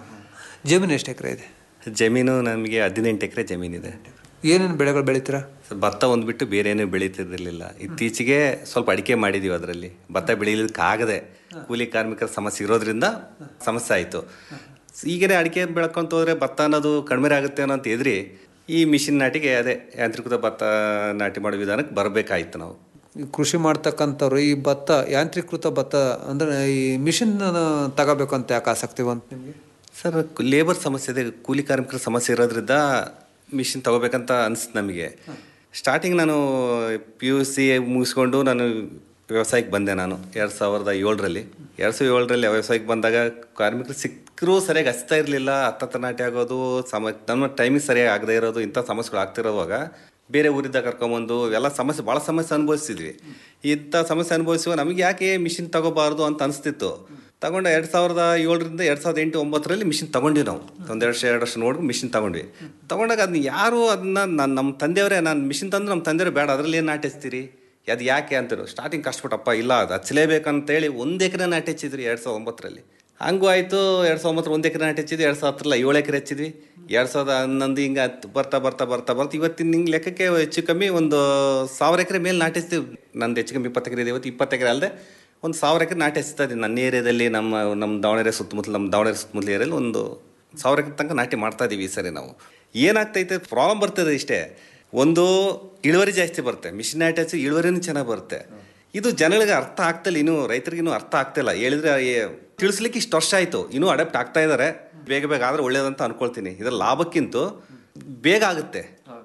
ಜಮೀನು ಎಷ್ಟು ಎಕರೆ ಇದೆ ಜಮೀನು ನಮಗೆ ಹದಿನೆಂಟು ಎಕರೆ ಜಮೀನಿದೆ ಏನೇನು ಬೆಳೆಗಳು ಬೆಳಿತೀರಾ ಭತ್ತ ಒಂದು ಬಿಟ್ಟು ಬೇರೆ ಏನು ಬೆಳೀತಿರ್ಲಿಲ್ಲ ಇತ್ತೀಚೆಗೆ ಸ್ವಲ್ಪ ಅಡಿಕೆ ಮಾಡಿದೀವಿ ಅದರಲ್ಲಿ ಭತ್ತ ಬೆಳೀಲಿಕ್ಕಾಗದೆ ಕೂಲಿ ಕಾರ್ಮಿಕರ ಸಮಸ್ಯೆ ಇರೋದ್ರಿಂದ ಸಮಸ್ಯೆ ಆಯಿತು ಈಗನೇ ಅಡಿಕೆ ಬೆಳ್ಕೊಂತ ಹೋದ್ರೆ ಭತ್ತ ಅನ್ನೋದು ಕಡಿಮೆ ಆಗುತ್ತೆ ಅನ್ನೋ ಅಂತ ಎದ್ರಿ ಈ ಮಿಷಿನ್ ನಾಟಿಗೆ ಅದೇ ಯಾಂತ್ರಿಕೃತ ಭತ್ತ ನಾಟಿ ಮಾಡೋ ವಿಧಾನಕ್ಕೆ ಬರಬೇಕಾಯ್ತು ನಾವು ಈ ಕೃಷಿ ಮಾಡ್ತಕ್ಕಂಥವ್ರು ಈ ಭತ್ತ ಯಾಂತ್ರೀಕೃತ ಭತ್ತ ಅಂದರೆ ಈ ಮಿಷಿನ್ ತಗೋಬೇಕು ಅಂತ ಯಾಕೆ ಆಸಕ್ತಿ ಬಂತು ನಿಮಗೆ ಸರ್ ಲೇಬರ್ ಸಮಸ್ಯೆ ಇದೆ ಕೂಲಿ ಕಾರ್ಮಿಕರ ಸಮಸ್ಯೆ ಇರೋದ್ರಿಂದ ಮಿಷಿನ್ ತಗೋಬೇಕಂತ ಅನಿಸ್ತು ನಮಗೆ ಸ್ಟಾರ್ಟಿಂಗ್ ನಾನು ಪಿ ಯು ಸಿ ಮುಗಿಸ್ಕೊಂಡು ನಾನು ವ್ಯವಸಾಯಕ್ಕೆ ಬಂದೆ ನಾನು ಎರಡು ಸಾವಿರದ ಏಳರಲ್ಲಿ ಎರಡು ಸಾವಿರದ ಏಳರಲ್ಲಿ ವ್ಯವಸಾಯಕ್ಕೆ ಬಂದಾಗ ಕಾರ್ಮಿಕರು ಸಿಕ್ಕರೂ ಸರಿಯಾಗಿ ಹಚ್ತಾ ಇರಲಿಲ್ಲ ಹತ್ತತ್ತ ನಾಟಿ ಆಗೋದು ಸಮ ನಮ್ಮ ಟೈಮಿಂಗ್ ಸರಿಯಾಗಿ ಆಗದೆ ಇರೋದು ಇಂಥ ಸಮಸ್ಯೆಗಳು ಆಗ್ತಿರೋವಾಗ ಬೇರೆ ಊರಿಂದ ಕರ್ಕೊಂಬಂದು ಎಲ್ಲ ಸಮಸ್ಯೆ ಭಾಳ ಸಮಸ್ಯೆ ಅನುಭವಿಸಿದ್ವಿ ಇಂಥ ಸಮಸ್ಯೆ ಅನುಭವಿಸುವ ನಮಗೆ ಯಾಕೆ ಮಿಷಿನ್ ತಗೋಬಾರ್ದು ಅಂತ ಅನಿಸ್ತಿತ್ತು ತಗೊಂಡು ಎರಡು ಸಾವಿರದ ಏಳರಿಂದ ಎರಡು ಸಾವಿರದ ಎಂಟು ಒಂಬತ್ತರಲ್ಲಿ ಮಿಷಿನ್ ತಗೊಂಡ್ವಿ ನಾವು ಒಂದು ಎರಡು ವರ್ಷ ಎರಡು ವರ್ಷ ನೋಡ್ಕೊಂಡು ಮಿಷಿನ್ ತಗೊಂಡ್ವಿ ತಗೊಂಡಾಗ ಅದನ್ನ ಯಾರು ಅದನ್ನ ನಾನು ನಮ್ಮ ತಂದೆಯವರೇ ನಾನು ಮಿಷಿನ್ ತಂದು ನಮ್ಮ ತಂದೆಯವ್ರೆ ಬೇಡ ಅದರಲ್ಲಿ ಏನು ನಾಟಿ ಹಚ್ತೀರಿ ಅದು ಯಾಕೆ ಅಂತಾರೆ ಸ್ಟಾರ್ಟಿಂಗ್ ಕಷ್ಟಪಟ್ಟಪ್ಪ ಇಲ್ಲ ಅದು ಹಚ್ಚಲೇಬೇಕಂತೇಳಿ ಒಂದು ಎಕರೆ ನಾಟಿ ಹಚ್ಚಿದ್ರಿ ಎರಡು ಸಾವಿರದ ಒಂಬತ್ತರಲ್ಲಿ ಹಂಗೂ ಆಯಿತು ಎರಡು ಸಾವಿರದ ಒಂಬತ್ತರ ಒಂದು ಎಕರೆ ನಾಟಿ ಹಚ್ಚಿದ್ವಿ ಎರಡು ಸಾವಿರದ ಹತ್ತರಲ್ಲಿ ಏಳು ಎಕರೆ ಹಚ್ಚಿದ್ವಿ ಎರಡು ಸಾವಿರದ ಹನ್ನೊಂದು ಹಿಂಗೆ ಹತ್ತು ಬರ್ತಾ ಬರ್ತಾ ಬರ್ತಾ ಬರ್ತಾ ಇವತ್ತಿನ ಹಿಂಗೆ ಲೆಕ್ಕಕ್ಕೆ ಹೆಚ್ಚು ಕಮ್ಮಿ ಒಂದು ಸಾವಿರ ಎಕರೆ ಮೇಲೆ ನಾಟಿ ಹಚ್ತೀವಿ ನಂದು ಹೆಚ್ಚು ಕಮ್ಮಿ ಇಪ್ಪತ್ತು ಎಕರೆ ಇದೆ ಇವತ್ತು ಇಪ್ಪತ್ತು ಎಕರೆ ಅಲ್ಲದೆ ಒಂದು ಸಾವಿರ ಎಕರೆ ನಾಟಿ ಹಚ್ತಾ ಇದ್ದೀನಿ ನನ್ನ ಏರಿಯಾದಲ್ಲಿ ನಮ್ಮ ನಮ್ಮ ದಾವಣಗೆರೆ ಸುತ್ತಮುತ್ತಲು ನಮ್ಮ ದಾವಣಗೆರೆ ಸುತ್ತಮುತ್ತಲ ಏರಿಯಲ್ಲಿ ಒಂದು ಸಾವಿರ ಎಕರೆ ತನಕ ನಾಟಿ ಮಾಡ್ತಾ ಇದ್ದೀವಿ ಈ ಸರಿ ನಾವು ಏನಾಗ್ತೈತೆ ಪ್ರಾಬ್ಲಮ್ ಬರ್ತದೆ ಇಷ್ಟೇ ಒಂದು ಇಳುವರಿ ಜಾಸ್ತಿ ಬರುತ್ತೆ ಮಿಷಿನ್ ನಾಟಿ ಹಚ್ಚಿ ಇಳುವರಿನೂ ಚೆನ್ನಾಗಿ ಬರುತ್ತೆ ಇದು ಜನಗಳಿಗೆ ಅರ್ಥ ಆಗ್ತಿಲ್ಲ ಇನ್ನೂ ರೈತರಿಗೆ ಇನ್ನೂ ಅರ್ಥ ಆಗ್ತಿಲ್ಲ ಹೇಳಿದ್ರೆ ಏ- ತಿಳಿಸ್ಲಿಕ್ಕೆ ಇಷ್ಟು ವರ್ಷ ಆಯಿತು ಇನ್ನೂ ಅಡಾಪ್ಟ್ ಆಗ್ತಾ ಇದ್ದಾರೆ ಬೇಗ ಬೇಗ ಆದರೆ ಒಳ್ಳೇದಂತ ಅನ್ಕೊಳ್ತೀನಿ ಇದರ ಲಾಭಕ್ಕಿಂತ ಬೇಗ ಆಗುತ್ತೆ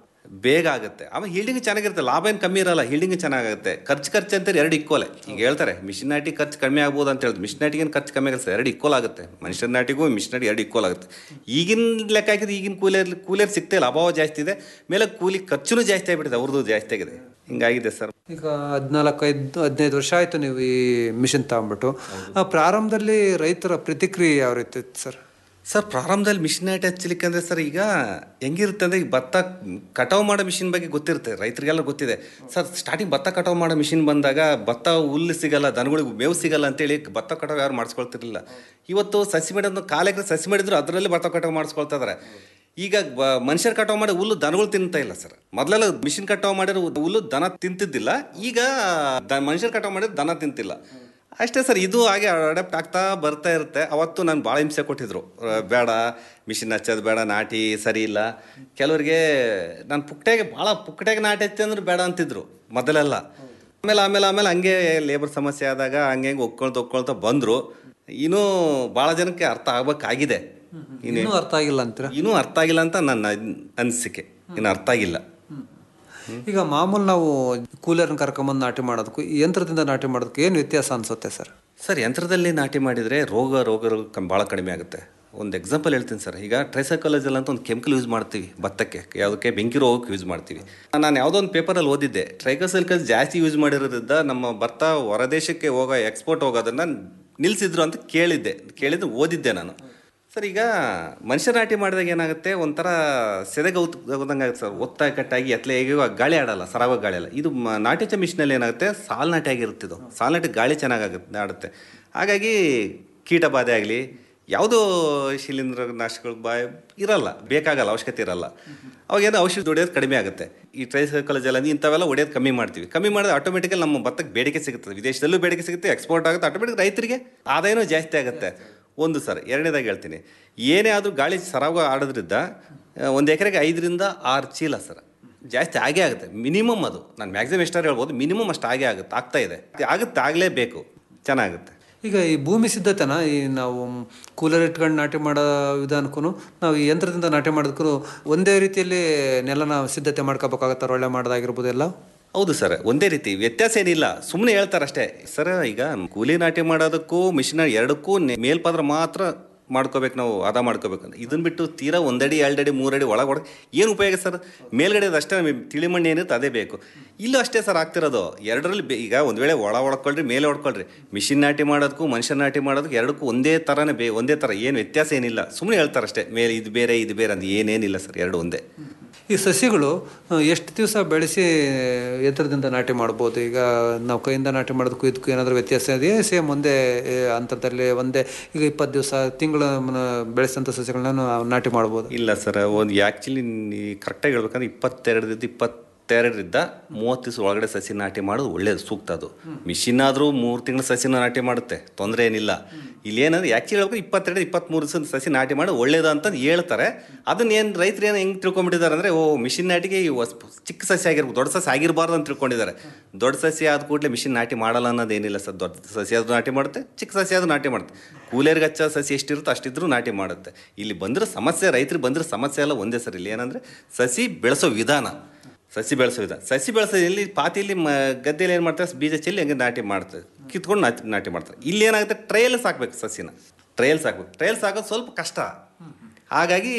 ಬೇಗ ಆಗುತ್ತೆ ಆಮೇಲೆ ಹೀಲ್ಡಿಂಗ್ ಚೆನ್ನಾಗಿರುತ್ತೆ ಲಾಭ ಏನು ಕಮ್ಮಿ ಇರಲ್ಲ ಹೀಲ್ಡಿಂಗ್ ಚೆನ್ನಾಗುತ್ತೆ ಖರ್ಚು ಖರ್ಚು ಅಂತಾರೆ ಎರಡು ಇಕ್ವಲೆ ಈಗ ಹೇಳ್ತಾರೆ ಮಿಷಿನ್ ನಾಟಿ ಖರ್ಚು ಕಮ್ಮಿ ಆಗ್ಬೋದು ಅಂತ ಹೇಳಿದ್ರು ಮಿಷಿನ್ ನಾಟಿಗೆ ಏನು ಖರ್ಚು ಕಮ್ಮಿ ಆಗುತ್ತೆ ಎರಡು ಇಕ್ವಲ್ ಆಗುತ್ತೆ ಮನುಷ್ಯನ ನಾಟಿಗೂ ಮಿಷಿನ್ ನಾಟಿ ಎರಡು ಇಕ್ವಲ್ ಆಗುತ್ತೆ ಈಗಿನ ಲೆಕ್ಕ ಹಾಕಿದ್ರೆ ಈಗಿನ ಕೂಲಿಯರ್ ಕೂಲಿಯರ್ ಸಿಗ್ತಾ ಇಲ್ಲ ಅಭಾವ ಜಾಸ್ತಿ ಇದೆ ಮೇಲೆ ಕೂಲಿ ಖರ್ಚುನೂ ಜಾಸ್ತಿ ಆಗಿಬಿಟ್ಟಿದೆ ಅವ್ರದ್ದು ಜಾಸ್ತಿ ಆಗಿದೆ ಹಿಂಗಾಗಿದೆ ಸರ್ ಈಗ ಹದಿನಾಲ್ಕೈದು ಹದಿನೈದು ವರ್ಷ ಆಯಿತು ನೀವು ಈ ಮಿಷಿನ್ ತಗೊಂಡ್ಬಿಟ್ಟು ಆ ಪ್ರಾರಂಭದಲ್ಲಿ ರೈತರ ಪ್ರತಿಕ್ರಿಯೆ ಯಾವ ರೀತಿ ಇತ್ತು ಸರ್ ಸರ್ ಪ್ರಾರಂಭದಲ್ಲಿ ಮಿಷಿನ್ ನಾಟಿ ಹಚ್ಚಲಿಕ್ಕೆ ಅಂದರೆ ಸರ್ ಈಗ ಹೆಂಗಿರುತ್ತೆ ಅಂದರೆ ಈಗ ಭತ್ತ ಕಟಾವು ಮಾಡೋ ಮಿಷಿನ್ ಬಗ್ಗೆ ಗೊತ್ತಿರುತ್ತೆ ರೈತರಿಗೆಲ್ಲ ಗೊತ್ತಿದೆ ಸರ್ ಸ್ಟಾರ್ಟಿಂಗ್ ಭತ್ತ ಕಟಾವು ಮಾಡೋ ಮಿಷಿನ್ ಬಂದಾಗ ಭತ್ತ ಹುಲ್ಲು ಸಿಗಲ್ಲ ದನಗಳಿಗೆ ಮೇವು ಸಿಗಲ್ಲ ಅಂತೇಳಿ ಭತ್ತ ಕಟಾವು ಯಾರು ಮಾಡಿಸ್ಕೊಳ್ತಿರ್ಲಿಲ್ಲ ಇವತ್ತು ಸಸಿ ಮಾಡಿದ ಕಾಲೆಕ್ರೆ ಸಸಿ ಮಾಡಿದ್ರು ಅದರಲ್ಲಿ ಭತ್ತ ಕಟಾವು ಮಾಡಿಸ್ಕೊಳ್ತಾ ಇದಾರೆ ಈಗ ಬ- ಮನುಷ್ಯರು ಕಟಾವು ಮಾಡಿ ಹುಲ್ಲು ದನಗಳು ತಿಂತಾ ಇಲ್ಲ ಸರ್ ಮೊದಲೆಲ್ಲ ಮಿಷಿನ್ ಕಟಾವು ಮಾಡಿರೋ ಹುಲ್ಲು ದನ ತಿಂತಿದ್ದಿಲ್ಲ ಈಗ ದ ಮನುಷ್ಯರು ಕಟಾವು ಮಾಡಿದ್ರೆ ದನ ತಿಂತಿಲ್ಲ ಅಷ್ಟೇ ಸರ್ ಇದು ಹಾಗೆ ಅಡಾಪ್ಟ್ ಆಗ್ತಾ ಬರ್ತಾ ಇರುತ್ತೆ ಅವತ್ತು ನಾನು ಭಾಳ ಹಿಂಸೆ ಕೊಟ್ಟಿದ್ರು ಆ, ಬೇಡ ಮಿಷಿನ್ ಹಚ್ಚೋದು ಬೇಡ ನಾಟಿ ಸರಿ ಇಲ್ಲ ಕೆಲವರಿಗೆ ನಾನು ಪುಕ್ಕಟೆಗೆ ಭಾಳ ಪುಕ್ಕಟೆಗೆ ನಾಟಿ ಹಚ್ಚಿ ಅಂದ್ರೆ ಬೇಡ ಅಂತಿದ್ರು ಮೊದಲೆಲ್ಲ ಆಮೇಲೆ ಆಮೇಲೆ ಆಮೇಲೆ ಹಂಗೆ ಲೇಬರ್ ಸಮಸ್ಯೆ ಆದಾಗ ಹಂಗೆ ಹಂಗೆ ಒಪ್ಕೊಳ್ತಾ ಒಪ್ಕೊಳ್ತಾ ಬಂದರು ಇನ್ನೂ ಭಾಳ ಜನಕ್ಕೆ ಅರ್ಥ ಆಗ್ಬೇಕಾಗಿದೆ ಇನ್ನೂ ಅರ್ಥ ಆಗಿಲ್ಲ ಅಂತೀರಾ ಇನ್ನೂ ಅರ್ಥ ಆಗಿಲ್ಲ ಅಂತ ನನ್ನ ಅನಿಸಿಕೆ ಇನ್ನು ಅರ್ಥ ಆಗಿಲ್ಲ ಈಗ ಮಾಮೂಲು ನಾವು ಕೂಲರ್ನ ಕರ್ಕೊಂಬಂದು ನಾಟಿ ಮಾಡೋದಕ್ಕೂ ಈ ಯಂತ್ರದಿಂದ ನಾಟಿ ಮಾಡೋದಕ್ಕೂ ಏನು ವ್ಯತ್ಯಾಸ ಅನ್ಸುತ್ತೆ ಸರ್ ಸರ್ ಯಂತ್ರದಲ್ಲಿ ನಾಟಿ ಮಾಡಿದರೆ ರೋಗ ರೋಗಗಳು ಕಮ್ ಭಾಳ ಕಡಿಮೆ ಆಗುತ್ತೆ ಒಂದು ಎಕ್ಸಾಂಪಲ್ ಹೇಳ್ತೀನಿ ಸರ್ ಈಗ ಟ್ರೈಸೈಕಾಲಜಲ್ ಅಂತ ಒಂದು ಕೆಮಿಕಲ್ ಯೂಸ್ ಮಾಡ್ತೀವಿ ಭತ್ತಕ್ಕೆ ಯಾವುದಕ್ಕೆ ಬೆಂಕಿ ರೋಗಕ್ಕೆ ಯೂಸ್ ಮಾಡ್ತೀವಿ ನಾನು ಯಾವುದೋ ಒಂದು ಪೇಪರಲ್ಲಿ ಓದಿದ್ದೆ ಟ್ರೈಕೋಸೈಕಲ್ ಜಾಸ್ತಿ ಯೂಸ್ ಮಾಡಿರೋದ್ರಿಂದ ನಮ್ಮ ಭತ್ತ ಹೊರದೇಶಕ್ಕೆ ಹೋಗೋ ಎಕ್ಸ್ಪೋರ್ಟ್ ಹೋಗೋದನ್ನು ನಿಲ್ಲಿಸಿದ್ರು ಅಂತ ಕೇಳಿದ್ದೆ ಕೇಳಿದ್ದು ಓದಿದ್ದೆ ನಾನು ಸರ್ ಈಗ ಮನುಷ್ಯ ನಾಟಿ ಮಾಡಿದಾಗ ಏನಾಗುತ್ತೆ ಒಂಥರ ಸೆದೆಗೆ ಹೋದಂಗೆ ಆಗುತ್ತೆ ಸರ್ ಒತ್ತ ಕಟ್ಟಾಗಿ ಎತ್ತಲೆ ಹೇಗೆ ಗಾಳಿ ಆಡಲ್ಲ ಸರಾಗ ಗಾಳಿ ಅಲ್ಲ ಇದು ಮ- ನಾಟಿ ಮಿಷನಲ್ಲಿ ಏನಾಗುತ್ತೆ ಸಾಲ್ ನಾಟಿ ಆಗಿರುತ್ತೆ ಇದು ಸಾಲ್ ನಾಟಿ ಗಾಳಿ ಚೆನ್ನಾಗಾಗುತ್ತೆ ಆಡುತ್ತೆ ಹಾಗಾಗಿ ಕೀಟ ಬಾಧೆ ಆಗಲಿ ಯಾವುದೋ ಶಿಲೀಂಧ್ರ ನಾಶಗಳು ಬಾ ಇರಲ್ಲ ಬೇಕಾಗಲ್ಲ ಅವಶ್ಯಕತೆ ಇರಲ್ಲ ಅವಾಗೇನೋ ಔಷಧಿ ಹೊಡೆಯೋದು ಕಡಿಮೆ ಆಗುತ್ತೆ ಈ ಟ್ರೈಸೈಕಲ್ ಜಲ ಇಂಥವೆಲ್ಲ ಹೊಡೆಯೋದು ಕಮ್ಮಿ ಮಾಡ್ತೀವಿ ಕಮ್ಮಿ ಮಾಡಿದ್ರೆ ಆಟೋಮೆಟಿಕಲಿ ನಮ್ಮ ಭತ್ತಕ್ಕೆ ಬೇಡಿಕೆ ಸಿಗುತ್ತೆ ವಿದೇಶದಲ್ಲೂ ಬೇಡಿಕೆ ಸಿಗುತ್ತೆ ಎಕ್ಸ್ಪೋರ್ಟ್ ಆಗುತ್ತೆ ಆಟೋಮೆಟಿಕ್ ರೈತರಿಗೆ ಆದಾಯನೂ ಜಾಸ್ತಿ ಆಗುತ್ತೆ ಒಂದು ಸರ್ ಎರಡನೇದಾಗಿ ಹೇಳ್ತೀನಿ ಏನೇ ಆದರೂ ಗಾಳಿ ಸರಾಗ ಆಡೋದ್ರಿಂದ ಆ, ಒಂದು ಎಕರೆಗೆ ಐದರಿಂದ ಆರು ಚೀಲ ಸರ್ ಜಾಸ್ತಿ ಆಗೇ ಆಗುತ್ತೆ ಮಿನಿಮಮ್ ಅದು ನಾನು ಮ್ಯಾಕ್ಸಿಮಮ್ ಎಷ್ಟಾರು ಹೇಳ್ಬೋದು ಮಿನಿಮಮ್ ಅಷ್ಟು ಆಗೇ ಆಗುತ್ತೆ ಆಗ್ತಾ ಇದೆ ಆಗುತ್ತೆ ಆಗಲೇಬೇಕು ಚೆನ್ನಾಗುತ್ತೆ ಈಗ ಈ ಭೂಮಿ ಸಿದ್ಧತೆನ ಈ ನಾವು ಕೂಲರ್ ಇಟ್ಕೊಂಡು ನಾಟಿ ಮಾಡೋ ವಿಧಾನಕ್ಕೂ ನಾವು ಈ ಯಂತ್ರದಿಂದ ನಾಟಿ ಮಾಡೋದಕ್ಕೂ ಒಂದೇ ರೀತಿಯಲ್ಲಿ ನೆಲನ ಸಿದ್ಧತೆ ಮಾಡ್ಕೋಬೇಕಾಗತ್ತೆ ಒಳ್ಳೆ ಮಾಡೋದಾಗಿರ್ಬೋದು ಎಲ್ಲ ಹೌದು ಸರ್ ಒಂದೇ ರೀತಿ ವ್ಯತ್ಯಾಸ ಏನಿಲ್ಲ ಸುಮ್ಮನೆ ಹೇಳ್ತಾರಷ್ಟೇ ಸರ್ ಈಗ ಕೂಲಿ ನಾಟಿ ಮಾಡೋದಕ್ಕೂ ಮಿಷಿನ ಎರಡಕ್ಕೂ ನೆ- ಮೇಲ್ಪದ್ರ ಮಾತ್ರ ಮಾಡ್ಕೋಬೇಕು ನಾವು ಅದ ಮಾಡ್ಕೋಬೇಕು ಅಂತ ಇದನ್ನ ಬಿಟ್ಟು ತೀರಾ ಒಂದಡಿ ಎರಡಡಿ ಮೂರಡಿ ಒಳಗೆ ಒಳಗೆ ಏನು ಉಪಯೋಗ ಸರ್ ಮೇಲ್ಗಡೆ ಅಷ್ಟೇ ನಮಗೆ ತಿಳಿ ಮಣ್ಣು ಏನಿರುತ್ತೆ ಅದೇ ಬೇಕು ಇಲ್ಲೂ ಅಷ್ಟೇ ಸರ್ ಆಗ್ತಿರೋದು ಎರಡರಲ್ಲಿ ಬೆ- ಈಗ ಒಂದು ವೇಳೆ ಒಳ ಹೊಡ್ಕೊಳ್ರಿ ಮೇಲೆ ಹೊಡ್ಕೊಳ್ರಿ ಮಿಷಿನ್ ನಾಟಿ ಮಾಡೋದಕ್ಕೂ ಮನುಷ್ಯ ನಾಟಿ ಮಾಡೋದಕ್ಕೂ ಎರಡಕ್ಕೂ ಒಂದೇ ಥರನೇ ಬೇ ಒಂದೇ ಥರ ಏನು ವ್ಯತ್ಯಾಸ ಏನಿಲ್ಲ ಸುಮ್ಮನೆ ಹೇಳ್ತಾರಷ್ಟೇ ಮೇಲೆ ಇದು ಬೇರೆ ಇದು ಬೇರೆ ಅಂತ ಏನೇನಿಲ್ಲ ಸರ್ ಎರಡು ಒಂದೇ ಈ ಸಸಿಗಳು ಆ, ಎಷ್ಟು ದಿವಸ ಬೆಳೆಸಿ ಯಂತ್ರದಿಂದ ನಾಟಿ ಮಾಡ್ಬೋದು ಈಗ ನಾವು ಕೈಯಿಂದ ನಾಟಿ ಮಾಡೋದಕ್ಕೂ ಇದಕ್ಕೂ ಏನಾದರೂ ವ್ಯತ್ಯಾಸ ಇದೆಯಾ ಸೇಮ್ ಒಂದೇ ಆ, ಅಂತರದಲ್ಲಿ ಒಂದೇ ಈಗ ಇಪ್ಪತ್ತು ದಿವಸ ತಿಂಗಳ ಬೆಳೆಸಂಥ ಸಸಿಗಳನ್ನ ನಾವು ನಾಟಿ ಮಾಡ್ಬೋದು ಇಲ್ಲ ಸರ್ ಒಂದು ಆ್ಯಕ್ಚುಲಿ ಕರೆಕ್ಟಾಗಿ ಹೇಳ್ಬೇಕಂದ್ರೆ ಇಪ್ಪತ್ತೆರಡರಿಂದ ಇಪ್ಪತ್ತೆರಡರಿಂದ ಮೂವತ್ತು ದಿವಸ ಒಳಗಡೆ ಸಸಿ ನಾಟಿ ಮಾಡೋದು ಒಳ್ಳೇದು ಸೂಕ್ತ ಅದು ಮಿಷಿನ್ ಆದರೂ ಮೂರು ತಿಂಗಳ ಸಸಿನ ನಾಟಿ ಮಾಡುತ್ತೆ ತೊಂದರೆ ಏನಿಲ್ಲ ಇಲ್ಲಿ ಏನಂದ್ರೆ ಆ್ಯಕ್ಚುಲಿ ಹೇಳ್ಬೇಕು ಇಪ್ಪತ್ತೆರಡು ಇಪ್ಪತ್ತ್ಮೂರು ದಿವಸ ಸಸಿ ನಾಟಿ ಮಾಡೋದು ಒಳ್ಳೇದು ಅಂತ ಹೇಳ್ತಾರೆ ಅದನ್ನ ಏನು ರೈತರು ಏನು ಹೆಂಗೆ ತಿಳ್ಕೊಂಬಿಟ್ಟಿದ್ದಾರೆ ಅಂದರೆ ಓ ಮಿಷಿನ್ ನಾಟಿಗೆ ಈ ಹೊಸ ಚಿಕ್ಕ ಸಸಿ ಆಗಿರ್ಬೋದು ದೊಡ್ಡ ಸಸಿ ಆಗಿರಬಾರ್ದು ಅಂತ ತಿಳ್ಕೊಂಡಿದ್ದಾರೆ ದೊಡ್ಡ ಸಸಿ ಆದ ಕೂಡಲೇ ಮಿಷಿನ್ ನಾಟಿ ಮಾಡಲ್ಲ ಅನ್ನೋದೇನಿಲ್ಲ ಸರ್ ದೊಡ್ಡ ಸಸಿ ಆದ್ರೂ ನಾಟಿ ಮಾಡುತ್ತೆ ಚಿಕ್ಕ ಸಸಿ ಆದ್ರೂ ನಾಟಿ ಮಾಡುತ್ತೆ ಕೂಲೇರ್ಗೆ ಹಚ್ಚೋ ಸಸಿ ಎಷ್ಟಿರುತ್ತೋ ಅಷ್ಟಿದ್ರೂ ನಾಟಿ ಮಾಡುತ್ತೆ ಇಲ್ಲಿ ಬಂದ್ರೆ ಸಮಸ್ಯೆ ರೈತರಿಗೆ ಬಂದ್ರೆ ಸಮಸ್ಯೆ ಎಲ್ಲ ಒಂದೇ ಸರ್ ಇಲ್ಲಿ ಏನಂದ್ರೆ ಸಸಿ ಬೆಳೆಸೋ ವಿಧಾನ ಸಸಿ ಬೆಳೆಸೋ ವಿಧಾನ ಸಸಿ ಬೆಳೆಸೋ ಇಲ್ಲಿ ಪಾತಿಲಿ ಮ ಗದ್ದೆಯಲ್ಲಿ ಏನು ಮಾಡ್ತಾರೆ ಬೀಜ ಚೆಲ್ಲಿ ಹಂಗೆ ನಾಟಿ ಮಾಡ್ತಾರೆ ಕಿತ್ಕೊಂಡು ನಾಟಿ ನಾಟಿ ಮಾಡ್ತಾರೆ ಇಲ್ಲಿ ಏನಾಗುತ್ತೆ ಟ್ರಯಲ್ ಸಾಕ್ಬೇಕು ಸಸಿನ ಟ್ರಯಲ್ ಸಾಕ್ಬೇಕು ಟ್ರಯಲ್ ಸಾಕೋದು ಸ್ವಲ್ಪ ಕಷ್ಟ ಹಾಗಾಗಿ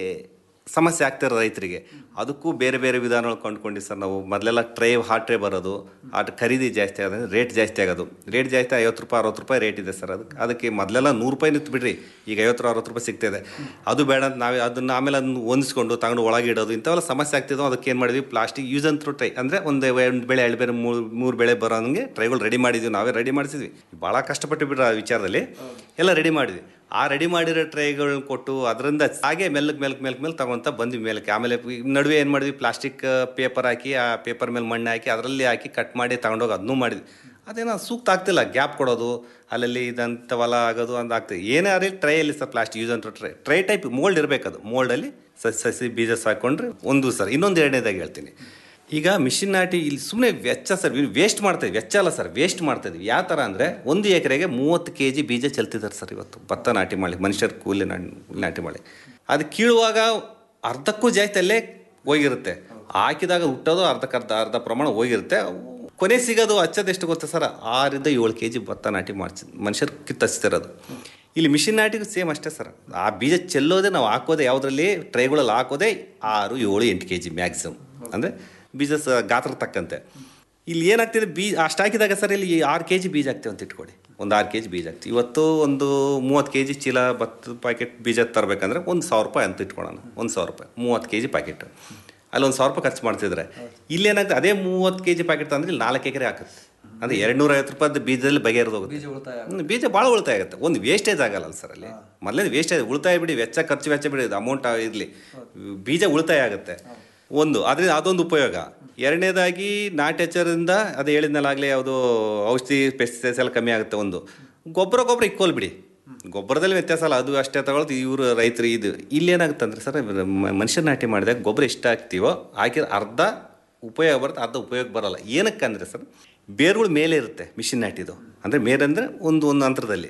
ಸಮಸ್ಯೆ ಆಗ್ತಿರೋ ರೈತರಿಗೆ ಅದಕ್ಕೂ ಬೇರೆ ಬೇರೆ ವಿಧಾನಗಳು ಕಂಡುಕೊಂಡು ಸರ್ ನಾವು ಮೊದಲೆಲ್ಲ ಟ್ರೇ ಹಾಟ್ ಟ್ರೇ ಬರೋದು ಆ ಖರೀದಿ ಜಾಸ್ತಿ ಆಗೋದು ರೇಟ್ ಜಾಸ್ತಿ ಆಗೋದು ರೇಟ್ ಜಾಸ್ತಿ ಐವತ್ತು ರೂಪಾಯಿ ಅರವತ್ತು ರೂಪಾಯಿ ರೇಟ್ ಇದೆ ಸರ್ ಅದಕ್ಕೆ ಅದಕ್ಕೆ ಮೊದಲೆಲ್ಲ ನೂರು ರೂಪಾಯಿ ನಿಂತು ಬಿಡ್ರಿ ಈಗ ಐವತ್ತು ಅರವತ್ತು ರೂಪಾಯಿ ಸಿಗ್ತಿದೆ ಅದು ಬೇಡ ಅಂತ ನಾವೇ ಅದನ್ನ ಆಮೇಲೆ ಅದನ್ನ ಹೊಂದಿಸ್ಕೊಂಡು ತಗೊಂಡು ಒಳಗೆ ಇಡೋದು ಇಂಥವೆಲ್ಲ ಸಮಸ್ಯೆ ಆಗ್ತಿದ್ವು ಅದಕ್ಕೆ ಏನು ಮಾಡಿದ್ವಿ ಪ್ಲಾಸ್ಟಿಕ್ ಯೂಸ್ ಅಂತ ಟ್ರೈ ಅಂದರೆ ಒಂದು ಒಂದು ಬೆಳೆ ಎರಡು ಬೆಳೆ ಮೂರು ಮೂರು ಬೆಳೆ ಬರೋ ಹಂಗೆ ಟ್ರೈಗಳು ರೆಡಿ ಮಾಡಿದ್ವಿ ನಾವೇ ರೆಡಿ ಮಾಡಿಸಿದ್ವಿ ಭಾಳ ಕಷ್ಟಪಟ್ಟು ಬಿಡ್ರಿ ಆ ವಿಚಾರದಲ್ಲಿ ಎಲ್ಲ ರೆಡಿ ಮಾಡಿದ್ವಿ ಆ ರೆಡಿ ಮಾಡಿರೋ ಟ್ರೈಗಳನ್ನ ಕೊಟ್ಟು ಅದರಿಂದ ಹಾಗೆ ಮೆಲ್ಲಕ್ಕೆ ಮೆಲ್ಕ್ ಮೆಲ್ಕ್ ಮೇಲೆ ತಗೊಂತ ಬಂದ್ವಿ ಮೇಲಕ್ಕೆ ಆಮೇಲೆ ಈ ನಡುವೆ ಏನು ಮಾಡಿದ್ವಿ ಪ್ಲಾಸ್ಟಿಕ್ ಪೇಪರ್ ಹಾಕಿ ಆ ಪೇಪರ್ ಮೇಲೆ ಮಣ್ಣು ಹಾಕಿ ಅದರಲ್ಲಿ ಹಾಕಿ ಕಟ್ ಮಾಡಿ ತಗೊಂಡೋಗಿ ಅದನ್ನೂ ಮಾಡಿದ್ವಿ ಅದೇನೋ ಸೂಕ್ತ ಆಗ್ತಿಲ್ಲ ಗ್ಯಾಪ್ ಕೊಡೋದು ಅಲ್ಲಲ್ಲಿ ಇದಂತ ಹೊಲ ಆಗೋದು ಅಂತ ಆಗ್ತದೆ ಏನೇ ಆಗಲಿ ಟ್ರೈಯಲ್ಲಿ ಸರ್ ಪ್ಲಾಸ್ಟಿಕ್ ಯೂಸ್ ಅಂತ ಟ್ರೈ ಟ್ರೈ ಟೈಪ್ ಮೋಲ್ಡ್ ಇರಬೇಕದು ಮೋಲ್ಡಲ್ಲಿ ಸಸಿ ಸಸಿ ಬೀಜ ಸಾಕೊಂಡ್ರೆ ಒಂದು ಸರ್ ಇನ್ನೊಂದು ಎರಡನೇದಾಗಿ ಹೇಳ್ತೀನಿ ಈಗ ಮಿಷಿನ್ ನಾಟಿ ಇಲ್ಲಿ ಸುಮ್ಮನೆ ವೆಚ್ಚ ಸರ್ ವೇಸ್ಟ್ ಮಾಡ್ತಾಯಿದ್ವಿ ವೆಚ್ಚ ಅಲ್ಲ ಸರ್ ವೇಸ್ಟ್ ಮಾಡ್ತಾಯಿದ್ವಿ ಯಾವ ಥರ ಅಂದರೆ ಒಂದು ಎಕರೆಗೆ ಮೂವತ್ತು ಕೆ ಜಿ ಬೀಜ ಚೆಲ್ತಿದ್ದಾರೆ ಸರ್ ಇವತ್ತು ಭತ್ತ ನಾಟಿ ಮಾಡಿ ಮನುಷ್ಯರ ಕೂಲಿ ನಾ- ನಾಟಿ ಮಾಡಿ ಅದು ಕೀಳುವಾಗ ಅರ್ಧಕ್ಕೂ ಜಾಸ್ತಿ ಅಲ್ಲೇ ಹೋಗಿರುತ್ತೆ ಹಾಕಿದಾಗ ಹುಟ್ಟೋದು ಅರ್ಧಕ್ಕೆ ಅರ್ಧ ಅರ್ಧ ಪ್ರಮಾಣ ಹೋಗಿರುತ್ತೆ ಕೊನೆ ಸಿಗೋದು ಹಚ್ಚೋದು ಎಷ್ಟು ಗೊತ್ತಾ ಸರ್ ಆರಿಂದ ಏಳು ಕೆ ಜಿ ಭತ್ತ ನಾಟಿ ಮಾಡ್ಸಿ ಮನುಷ್ಯರು ಕಿತ್ತಚ್ತಿರೋದು ಇಲ್ಲಿ ಮಿಷಿನ್ ನಾಟಿಗೂ ಸೇಮ್ ಅಷ್ಟೇ ಸರ್ ಆ ಬೀಜ ಚೆಲ್ಲೋದೇ ನಾವು ಹಾಕೋದೇ ಯಾವುದರಲ್ಲಿ ಟ್ರೈಗಳಲ್ಲಿ ಹಾಕೋದೇ ಆರು ಏಳು ಎಂಟು ಕೆ ಜಿ ಮ್ಯಾಕ್ಸಿಮಮ್ ಅಂದರೆ ಬೀಜ ಸ ಗಾತ್ರ ತಕ್ಕಂತೆ ಇಲ್ಲಿ ಏನಾಗ್ತಿದೆ ಬೀಜ ಅಷ್ಟು ಹಾಕಿದಾಗ ಸರ್ ಇಲ್ಲಿ ಆರು ಕೆ ಜಿ ಬೀಜ ಹಾಕ್ತೀವಿ ಅಂತ ಇಟ್ಕೊಳ್ಳಿ ಒಂದು ಆರು ಕೆ ಜಿ ಬೀಜ ಹಾಕ್ತೀವಿ ಇವತ್ತು ಒಂದು ಮೂವತ್ತು ಕೆ ಜಿ ಚೀಲ ಭತ್ತದ ಪ್ಯಾಕೆಟ್ ಬೀಜ ತರಬೇಕಂದ್ರೆ ಒಂದು ಸಾವಿರ ರೂಪಾಯಿ ಅಂತ ಇಟ್ಕೊಳ್ಳೋಣ ಒಂದು ಸಾವಿರ ರೂಪಾಯಿ ಮೂವತ್ತು ಕೆ ಜಿ ಪ್ಯಾಕೆಟ್ ಅಲ್ಲಿ ಒಂದು ಸಾವಿರ ರೂಪಾಯಿ ಖರ್ಚು ಮಾಡ್ತಿದ್ರೆ ಇಲ್ಲಿ ಏನಾಗ್ತದೆ ಅದೇ ಮೂವತ್ತು ಕೆ ಜಿ ಪ್ಯಾಕೆಟ್ ತಂದ್ರೆ ಇಲ್ಲಿ ನಾಲ್ಕು ಎಕರೆ ಹಾಕುತ್ತೆ ಅಂದರೆ ಎರಡು ನೂರ ಐವತ್ತು ರೂಪಾಯಿ ಬೀಜದಲ್ಲಿ ಬಗೆಹರಿದೋಗುತ್ತೆ ಹ್ಮ್, ಬೀಜ ಭಾಳ ಉಳಿತಾಯ ಆಗುತ್ತೆ ಒಂದು ವೇಸ್ಟೇಜ್ ಆಗಲ್ಲ ಸರ್ ಅಲ್ಲಿ ಮೊದಲೇ ವೇಸ್ಟೇಜ್ ಉಳಿತಾಯ ಬಿಡಿ ವೆಚ್ಚ ಖರ್ಚು ವೆಚ್ಚ ಬಿಡಿ ಅಮೌಂಟ್ ಇರಲಿ ಬೀಜ ಉಳಿತಾಯ ಆಗುತ್ತೆ ಒಂದು ಅದರಿಂದ ಅದೊಂದು ಉಪಯೋಗ ಎರಡನೇದಾಗಿ ನಾಟಿ ಹಚ್ಚೋದ್ರಿಂದ ಅದು ಹೇಳಿದ್ನಲ್ಲಾಗಲೇ ಯಾವುದು ಔಷಧಿ ಪೆಸ್ಟಿಸೈಡ್ಸ್ ಎಲ್ಲ ಕಮ್ಮಿ ಆಗುತ್ತೆ ಒಂದು ಗೊಬ್ಬರ ಗೊಬ್ಬರ ಇಕ್ಕೋಲ್ ಬಿಡಿ ಗೊಬ್ಬರದಲ್ಲಿ ವ್ಯತ್ಯಾಸ ಅಲ್ಲ ಅದು ಅಷ್ಟೇ ತಗೊಳ್ಳೋದು ಇವರು ರೈತರು ಇದು ಇಲ್ಲೇನಾಗುತ್ತೆ ಅಂದರೆ ಸರ್ ಮನುಷ್ಯ ನಾಟಿ ಮಾಡಿದಾಗ ಗೊಬ್ಬರ ಎಷ್ಟು ಹಾಕ್ತೀವೋ ಹಾಕಿದ್ರೆ ಅರ್ಧ ಉಪಯೋಗ ಬರುತ್ತೆ ಅರ್ಧ ಉಪಯೋಗ ಬರಲ್ಲ ಏನಕ್ಕೆ ಅಂದರೆ ಸರ್ ಬೇರುಗಳು ಮೇಲೆ ಇರುತ್ತೆ ಮಿಷಿನ್ ನಾಟಿದು ಅಂದರೆ ಮೇಲಂದರೆ ಒಂದು ಒಂದು ಅಂತರದಲ್ಲಿ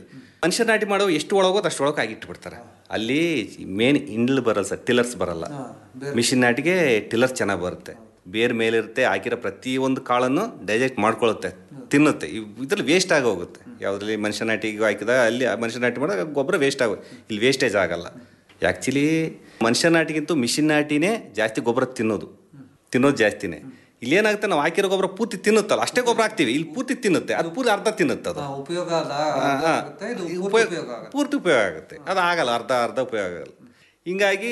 ಮನುಷ್ಯ ನಾಟಿ ಮಾಡೋ ಎಷ್ಟು ಒಳಗೋದು ಅಷ್ಟು ಒಳಗೆ ಆಗಿಟ್ಬಿಡ್ತಾರೆ ಅಲ್ಲಿ ಮೇನ್ ಇಂಡ್ಲ್ ಬರಲ್ಲ ಸರ್ ಟಿಲ್ಲರ್ಸ್ ಬರಲ್ಲ ಮಿಷಿನ್ ನಾಟಿಗೆ ಟಿಲ್ಲರ್ಸ್ ಚೆನ್ನಾಗಿ ಬರುತ್ತೆ ಬೇರೆ ಮೇಲಿರುತ್ತೆ ಹಾಕಿರೋ ಪ್ರತಿಯೊಂದು ಕಾಳನ್ನು ಡೈಜೆಸ್ಟ್ ಮಾಡ್ಕೊಳ್ಳುತ್ತೆ ತಿನ್ನುತ್ತೆ ಇದ್ರಲ್ಲಿ ವೇಸ್ಟ್ ಆಗೋಗುತ್ತೆ ಯಾವುದ್ರಲ್ಲಿ ಮನುಷ್ಯ ನಾಟಿಗೆ ಹಾಕಿದ ಅಲ್ಲಿ ಆ ಮನುಷ್ಯ ನಾಟಿ ಮಾಡೋ ಗೊಬ್ಬರ ವೇಸ್ಟ್ ಆಗೋದು ಇಲ್ಲಿ ವೇಸ್ಟೇಜ್ ಆಗಲ್ಲ ಆ್ಯಕ್ಚುಲಿ ಮನುಷ್ಯ ನಾಟಿಗಿಂತೂ ಮಿಷಿನ್ ನಾಟಿನೇ ಜಾಸ್ತಿ ಗೊಬ್ಬರ ತಿನ್ನೋದು ತಿನ್ನೋದು ಜಾಸ್ತಿನೇ ಇಲ್ಲಿ ಏನಾಗುತ್ತೆ ನಾವು ಹಾಕಿರೋ ಗೊಬ್ಬರ ಪೂರ್ತಿ ತಿನ್ನುತ್ತಲ್ಲ ಅಷ್ಟೇ ಗೊಬ್ಬರ ಹಾಕ್ತೀವಿ ಇಲ್ಲಿ ಪೂರ್ತಿ ತಿನ್ನುತ್ತೆ ಅದು ಪೂರ್ತಿ ಅರ್ಧ ತಿನ್ನುತ್ತೆ ಅದು ಉಪಯೋಗ ಅಲ್ಲ ಹಾ, ಹಾ. ಇದು ಉಪಯೋಗ ಉಪಯೋಗ ಆಗುತ್ತೆ. ಪೂರ್ತಿ ಉಪಯೋಗ ಆಗುತ್ತೆ ಅದು ಆಗಲ್ಲ ಅರ್ಧ ಅರ್ಧ ಉಪಯೋಗ ಆಗಲ್ಲ ಹಿಂಗಾಗಿ